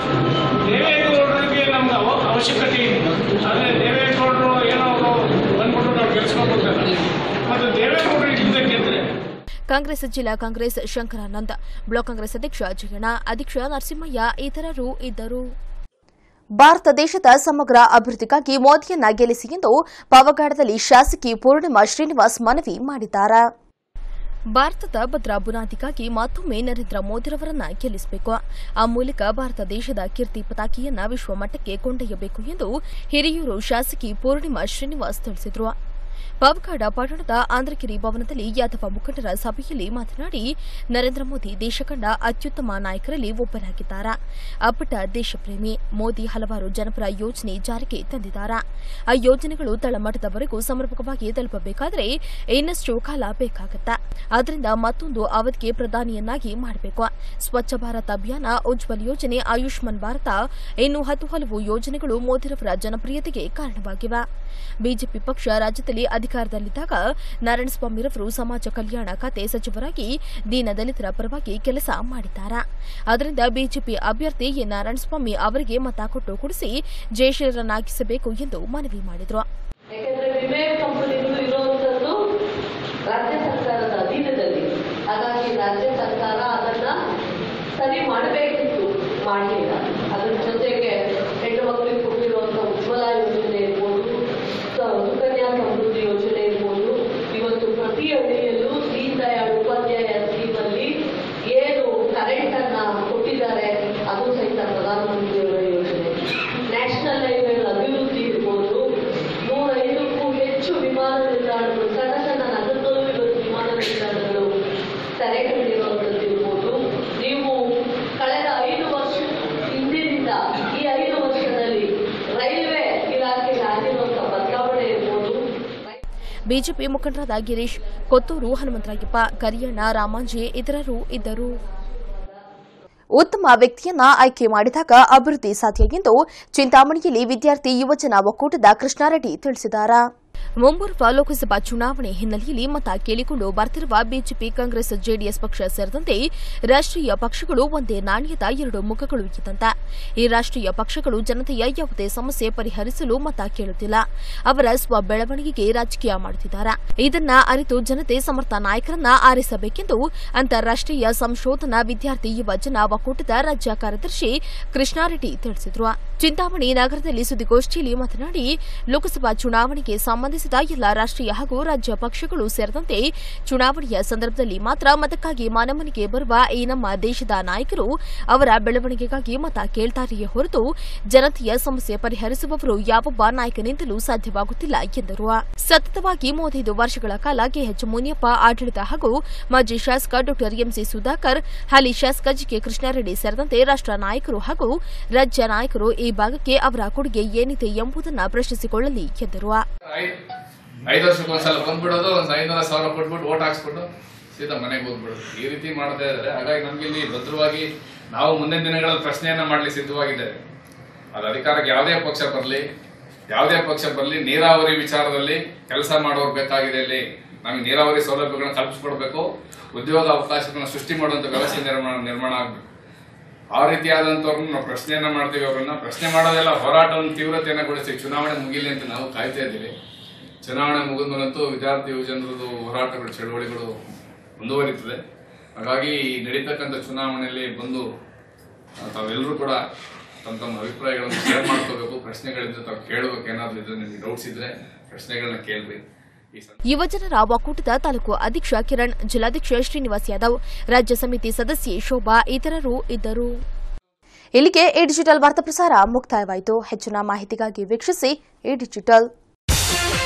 N: ದೇವೇಗೌಡರಿಗೆ ನಮ್ಗೆ ಅವ ಅವಶ್ಯಕತೆ ಇದೆ ಆದರೆ ದೇವೇಗೌಡರು ಏನೋ ಅವರು ಬಂದ್ಬಿಟ್ಟು ನಾವು ಗೆಲ್ಸ್ಕೊಂಡ್ಬಿಡ್ತಾರೆ ಮತ್ತು ದೇವೇಗೌಡರು ಇಲ್ಲಿಂದ ಗೆದ್ರೆ
A: ಕಾಂಗ್ರೆಸ್ ಜಿಲ್ಲಾ ಕಾಂಗ್ರೆಸ್ ಶಂಕರಾನಂದ್ ಬ್ಲಾಕ್ ಕಾಂಗ್ರೆಸ್ ಅಧ್ಯಕ್ಷ ಜಯಣ್ಣ ಅಧ್ಯಕ್ಷ ನರಸಿಂಹಯ್ಯ ಇತರರು ಇದ್ದರು
J: ಭಾರತ ದೇಶದ ಸಮಗ್ರ ಅಭಿವೃದ್ಧಿಗಾಗಿ ಮೋದಿಯನ್ನ ಗೆಲ್ಲಿಸಿ ಎಂದು ಪಾವಗಡದಲ್ಲಿ ಶಾಸಕಿ ಪೂರ್ಣಿಮಾ ಶ್ರೀನಿವಾಸ್ ಮನವಿ ಮಾಡಿದ್ದಾರೆ
A: ಭಾರತದ ಭದ್ರಾ ಬುನಾದಿಗಾಗಿ ಮತ್ತೊಮ್ಮೆ ನರೇಂದ್ರ ಮೋದಿರವರನ್ನ ಗೆಲ್ಲಿಸಬೇಕು ಆ ಮೂಲಕ ಭಾರತ ದೇಶದ ಕೀರ್ತಿ ಪತಾಕಿಯನ್ನ ವಿಶ್ವಮಟ್ಟಕ್ಕೆ ಕೊಂಡೊಯ್ಯಬೇಕು ಎಂದು ಹಿರಿಯೂರು ಶಾಸಕಿ ಪೂರ್ಣಿಮಾ ಶ್ರೀನಿವಾಸ್ ತಿಳಿಸಿದರು ಪಾವಗಡ ಪಟ್ಟಣದ ಆಂಧ್ರಗಿರಿ ಭವನದಲ್ಲಿ ಯಾದವ ಮುಖಂಡರ ಸಭೆಯಲ್ಲಿ ಮಾತನಾಡಿ ನರೇಂದ್ರ ಮೋದಿ ದೇಶ ಕಂಡ ಅತ್ಯುತ್ತಮ ನಾಯಕರಲ್ಲಿ ಒಬ್ಬರಾಗಿದ್ದಾರೆ ಅಪ್ಪಟ ದೇಶಪ್ರೇಮಿ ಮೋದಿ ಹಲವಾರು ಜನಪರ ಯೋಜನೆ ಜಾರಿಗೆ ತಂದಿದ್ದಾರೆ ಆ ಯೋಜನೆಗಳು ತಳಮಟ್ಟದವರೆಗೂ ಸಮರ್ಪಕವಾಗಿ ತಲುಪಬೇಕಾದರೆ ಇನ್ನಷ್ಟು ಕಾಲ ಬೇಕಾಗತ್ತೆ ಆದ್ದರಿಂದ ಮತ್ತೊಂದು ಅವಧಿಗೆ ಪ್ರಧಾನಿಯನ್ನಾಗಿ ಮಾಡಬೇಕು ಸ್ವಚ್ಛ ಭಾರತ್ ಅಭಿಯಾನ ಉಜ್ವಲ್ ಯೋಜನೆ ಆಯುಷ್ಮಾನ್ ಭಾರತ ಇನ್ನು ಹತ್ತು ಹಲವು ಯೋಜನೆಗಳು ಮೋದಿರವರ ಜನಪ್ರಿಯತೆಗೆ ಕಾರಣವಾಗಿವೆ ಬಿಜೆಪಿ ಪಕ್ಷ ರಾಜ್ಯದಲ್ಲಿ ಬಿಜೆಪಿ ಅಧಿಕಾರದಲ್ಲಿದ್ದಾಗ ನಾರಾಯಣಸ್ವಾಮಿರವರು ಸಮಾಜ ಕಲ್ಯಾಣ ಖಾತೆ ಸಚಿವರಾಗಿ ದೀನ ದಲಿತರ ಪರವಾಗಿ ಕೆಲಸ ಮಾಡಿದ್ದಾರೆ ಅದರಿಂದ ಬಿಜೆಪಿ ಅಭ್ಯರ್ಥಿ ಎ ನಾರಾಯಣಸ್ವಾಮಿ ಅವರಿಗೆ ಮತ ಕೊಟ್ಟು ಕೊಡಿಸಿ ಜಯಶೀಲರನ್ನಾಗಿಸಬೇಕು ಎಂದು ಮನವಿ ಮಾಡಿದರು
O: ಯಾಕಂದ್ರೆ ವಿಮೆ ಕಂಪನಿಗಳು ಇರುವಂತದ್ದು ರಾಜ್ಯ ಸರ್ಕಾರದ ಅಧೀನದಲ್ಲಿ ಹಾಗಾಗಿ ರಾಜ್ಯ ಸರ್ಕಾರ ಅದನ್ನ ಸರಿ ಮಾಡಬೇಕಿತ್ತು ಮಾಡಲಿಲ್ಲ ಅದ್ರ ಜೊತೆಗೆ ಹೆಣ್ಣು ಮಕ್ಕಳಿಗೆ ಕೊಟ್ಟಿರುವಂತ ಉಜ್ವಲ ಯೋಜನೆ ಇರ್ಬೋದು ಸ- ಸುಕನ್ಯಾ ಸಮೃದ್ಧಿ ಯೋಜನೆ ಇರ್ಬೋದು ಇವತ್ತು ಪ್ರತಿ ಹಳ್ಳಿಯಲ್ಲೂ ದೀನ್ ದಯಾಳ್ ಉಪಾಧ್ಯಾಯ ಸ್ಕೀಮಲ್ಲಿ ಏನು ಕರೆಂಟ್ ಅನ್ನ ಕೊಟ್ಟಿದ್ದಾರೆ ಅದು ಸಹಿತ ಪ್ರಧಾನಮಂತ್ರಿಯವರ ಯೋಜನೆ ನ್ಯಾಷನಲ್ ಹೈವೇಗಳ ಅಭಿವೃದ್ಧಿ ಇರ್ಬೋದು ನೂರೈದಕ್ಕೂ ಹೆಚ್ಚು ವಿಮಾನ ನಿಲ್ದಾಣಗಳು ಸಣ್ಣ ಸಣ್ಣ ನಗರದಲ್ಲೂ ಇವತ್ತು ವಿಮಾನ ನಿಲ್ದಾಣಗಳು ತೆರೆ ಕಂಡಿರುವಂಥದ್ದು ಇರ್ಬೋದು ನೀವು ಕಳೆದ ಐದು ವರ್ಷ ಹಿಂದಿನಿಂದ ಈ ಐದು ವರ್ಷದಲ್ಲಿ ರೈಲ್ವೆ ಇಲಾಖೆಗೆ ಆಗಿರುವಂಥ ಬದಲಾವಣೆ ಇರ್ಬೋದು
A: ಬಿಜೆಪಿ ಮುಖಂಡರಾದ ಗಿರೀಶ್ ಕೊತ್ತೂರು ಹನುಮಂತರಾಯಪ್ಪ ಕರಿಯಣ್ಣ ರಾಮಾಂಜೆ ಇತರರು ಇದ್ದರು
J: ಉತ್ತಮ ವ್ಯಕ್ತಿಯನ್ನ ಆಯ್ಕೆ ಮಾಡಿದಾಗ ಅಭಿವೃದ್ಧಿ ಸಾಧ್ಯ ಎಂದು ಚಿಂತಾಮಣಿಯಲ್ಲಿ ವಿದ್ಯಾರ್ಥಿ ಯುವಜನ ಒಕ್ಕೂಟದ ಕೃಷ್ಣಾರೆಡ್ಡಿ ತಿಳಿಸಿದ್ದಾರೆ
A: ಮುಂಬರುವ ಲೋಕಸಭಾ ಚುನಾವಣೆ ಹಿನ್ನೆಲೆಯಲ್ಲಿ ಮತ ಕೇಳಿಕೊಂಡು ಬರ್ತಿರುವ ಬಿಜೆಪಿ ಕಾಂಗ್ರೆಸ್ ಜೆಡಿಎಸ್ ಪಕ್ಷ ಸೇರಿದಂತೆ ರಾಷ್ಟ್ರೀಯ ಪಕ್ಷಗಳು ಒಂದೇ ನಾಣ್ಯದ ಎರಡು ಮುಖಗಳು ಇದ್ದಂತೆ ಈ ರಾಷ್ಟ್ರೀಯ ಪಕ್ಷಗಳು ಜನತೆಯ ಯಾವುದೇ ಸಮಸ್ಯೆ ಪರಿಹರಿಸಲು ಮತ ಕೇಳುತ್ತಿಲ್ಲ ಅವರ ಸ್ವ ಬೆಳವಣಿಗೆಗೆ ರಾಜಕೀಯ ಮಾಡುತ್ತಿದ್ದಾರೆ ಇದನ್ನ ಅರಿತು ಜನತೆ ಸಮರ್ಥ ನಾಯಕರನ್ನ ಆರಿಸಬೇಕೆಂದು ಅಂತಾರಾಷ್ಟ್ರೀಯ ಸಂಶೋಧನಾ ವಿದ್ಯಾರ್ಥಿ ಯುವ ಜನ ಒಕ್ಕೂಟದ ರಾಜ್ಯ ಕಾರ್ಯದರ್ಶಿ ಕೃಷ್ಣಾರೆಡ್ಡಿ ತಿಳಿಸಿದರು ಚಿಂತಾಮಣಿ ನಗರದಲ್ಲಿ ಸುದ್ದಿಗೋಷ್ಠಿಯಲ್ಲಿ ಮಾತನಾಡಿ ಲೋಕಸಭಾ ಚುನಾವಣೆಗೆ ಸಂಬಂಧಿಸಿದ ಎಲ್ಲ ರಾಷ್ಟ್ರೀಯ ಹಾಗೂ ರಾಜ್ಯ ಪಕ್ಷಗಳು ಸೇರಿದಂತೆ ಚುನಾವಣೆಯ ಸಂದರ್ಭದಲ್ಲಿ ಮಾತ್ರ ಮತಕ್ಕಾಗಿ ಮನೆಮನೆಗೆ ಬರುವ ಈ ನಮ್ಮ ದೇಶದ ನಾಯಕರು ಅವರ ಬೆಳವಣಿಗೆಗಾಗಿ ಮತ ಕೇಳ್ತಾರೆಯೇ ಹೊರತು ಜನತೆಯ ಸಮಸ್ಯೆ ಪರಿಹರಿಸುವವರು ಯಾವೊಬ್ಬ ನಾಯಕನಿಂದಲೂ ಸಾಧ್ಯವಾಗುತ್ತಿಲ್ಲ ಎಂದರು ಸತತವಾಗಿ ಮೂವತ್ತೈದು ವರ್ಷಗಳ ಕಾಲ ಕೆಎಚ್ ಮುನಿಯಪ್ಪ ಆಡಳಿತ ಹಾಗೂ ಮಾಜಿ ಶಾಸಕ ಡಾ ಎಂಸಿ ಸುಧಾಕರ್ ಹಾಲಿ ಶಾಸಕ ಜಿಕೆ ಕೃಷ್ಣಾರೆಡ್ಡಿ ಸೇರಿದಂತೆ ರಾಷ್ಟ್ರ ನಾಯಕರು ಹಾಗೂ ರಾಜ್ಯ ನಾಯಕರು ಈ ಭಾಗಕ್ಕೆ ಅವರ ಕೊಡುಗೆ ಏನಿದೆ ಎಂಬುದನ್ನು ಪ್ರಶ್ನಿಸಿಕೊಳ್ಳಲಿ ಎಂದರು
P: ಐದು ವರ್ಷಕ್ಕೊಂದ್ಸಲ ಬಂದ್ಬಿಡೋದು ಒಂದ್ ಐನೂರ ಸಾವಿರ ಕೊಟ್ಬಿಟ್ಟು ಓಟ್ ಹಾಕ್ಸ್ಬಿಟ್ಟು ಸೀದಾ ಮನೆಗೆ ಹೋಗ್ಬಿಡೋದು ಈ ರೀತಿ ಮಾಡ್ತಾ ಇದ್ದಾರೆ ಹಾಗಾಗಿ ನಮ್ಗೆ ಇಲ್ಲಿ ಭದ್ರವಾಗಿ ನಾವು ಮುಂದಿನ ದಿನಗಳಲ್ಲಿ ಪ್ರಶ್ನೆಯನ್ನ ಮಾಡ್ಲಿ ಸಿದ್ಧವಾಗಿದ್ದೇವೆ ಅದು ಅಧಿಕಾರಕ್ಕೆ ಯಾವುದೇ ಪಕ್ಷ ಬರಲಿ ಯಾವುದೇ ಪಕ್ಷ ಬರಲಿ ನೀರಾವರಿ ವಿಚಾರದಲ್ಲಿ ಕೆಲಸ ಮಾಡೋರು ಬೇಕಾಗಿದೆ ಇಲ್ಲಿ ನಮಗೆ ನೀರಾವರಿ ಸೌಲಭ್ಯಗಳನ್ನ ಕಲ್ಪಿಸ್ಕೊಡ್ಬೇಕು ಉದ್ಯೋಗ ಅವಕಾಶಗಳನ್ನ ಸೃಷ್ಟಿ ಮಾಡುವಂತ ವ್ಯವಸ್ಥೆ ನಿರ್ಮಾಣ ನಿರ್ಮಾಣ ಆಗ್ಬೇಕು ಆ ರೀತಿಯಾದಂತವ್ರನ್ನ ನಾವು ಪ್ರಶ್ನೆಯನ್ನ ಮಾಡ್ತೀವಿ ಅವ್ರನ್ನ ಪ್ರಶ್ನೆ ಮಾಡೋದೆಲ್ಲ ಹೋರಾಟವನ್ನು ತೀವ್ರತೆಯನ್ನ ಗೊಳಿಸ್ತೀವಿ ಚುನಾವಣೆ ಮುಗಿಲಿ ಅಂತ ನಾವು ಕಾಯ್ತಾ ಇದ್ದೀವಿ ಚುನಾವಣೆ ಮುಗಿದ್ಮೇಲಂತೂ ವಿದ್ಯಾರ್ಥಿ ಯುವಜನರದು ಹೋರಾಟಗಳು ಚಳವಳಿಗಳು ಮುಂದುವರಿತದೆ ಹಾಗಾಗಿ ಈ ನಡೀತಕ್ಕಂಥ ಚುನಾವಣೆಯಲ್ಲಿ ಬಂದು ಆ, ತಾವೆಲ್ಲರೂ ಕೂಡ ತಮ್ಮ ತಮ್ಮ ಅಭಿಪ್ರಾಯಗಳನ್ನು ಶೇರ್ ಮಾಡ್ಕೋಬೇಕು ಪ್ರಶ್ನೆಗಳಿದ್ರೆ ತಾವು ಕೇಳಬೇಕು ಏನಾದ್ರು ಇದ್ರೆ ನಿಮ್ಗೆ ಡೌಟ್ಸ್ ಇದ್ರೆ ಪ್ರಶ್ನೆಗಳನ್ನ ಕೇಳ್ರಿ ಈ ಸಂದರ್ಭ-
A: ಯುವಜನರ ಒಕ್ಕೂಟದ ತಾಲೂಕು ಅಧ್ಯಕ್ಷ ಕಿರಣ್ ಜಿಲ್ಲಾಧ್ಯಕ್ಷ ಶ್ರೀನಿವಾಸ್ ಯಾದವ್ ರಾಜ್ಯ ಸಮಿತಿ ಸದಸ್ಯೆ ಶೋಭಾ ಇತರರು ಇದ್ದರು
J: ಇಲ್ಲಿಗೆ ಈ ಡಿಜಿಟಲ್ ವಾರ್ತಾ ಪ್ರಸಾರ ಮುಕ್ತಾಯವಾಯಿತು ಹೆಚ್ಚಿನ ಮಾಹಿತಿಗಾಗಿ ವೀಕ್ಷಿಸಿ ಈ ಡಿಜಿಟಲ್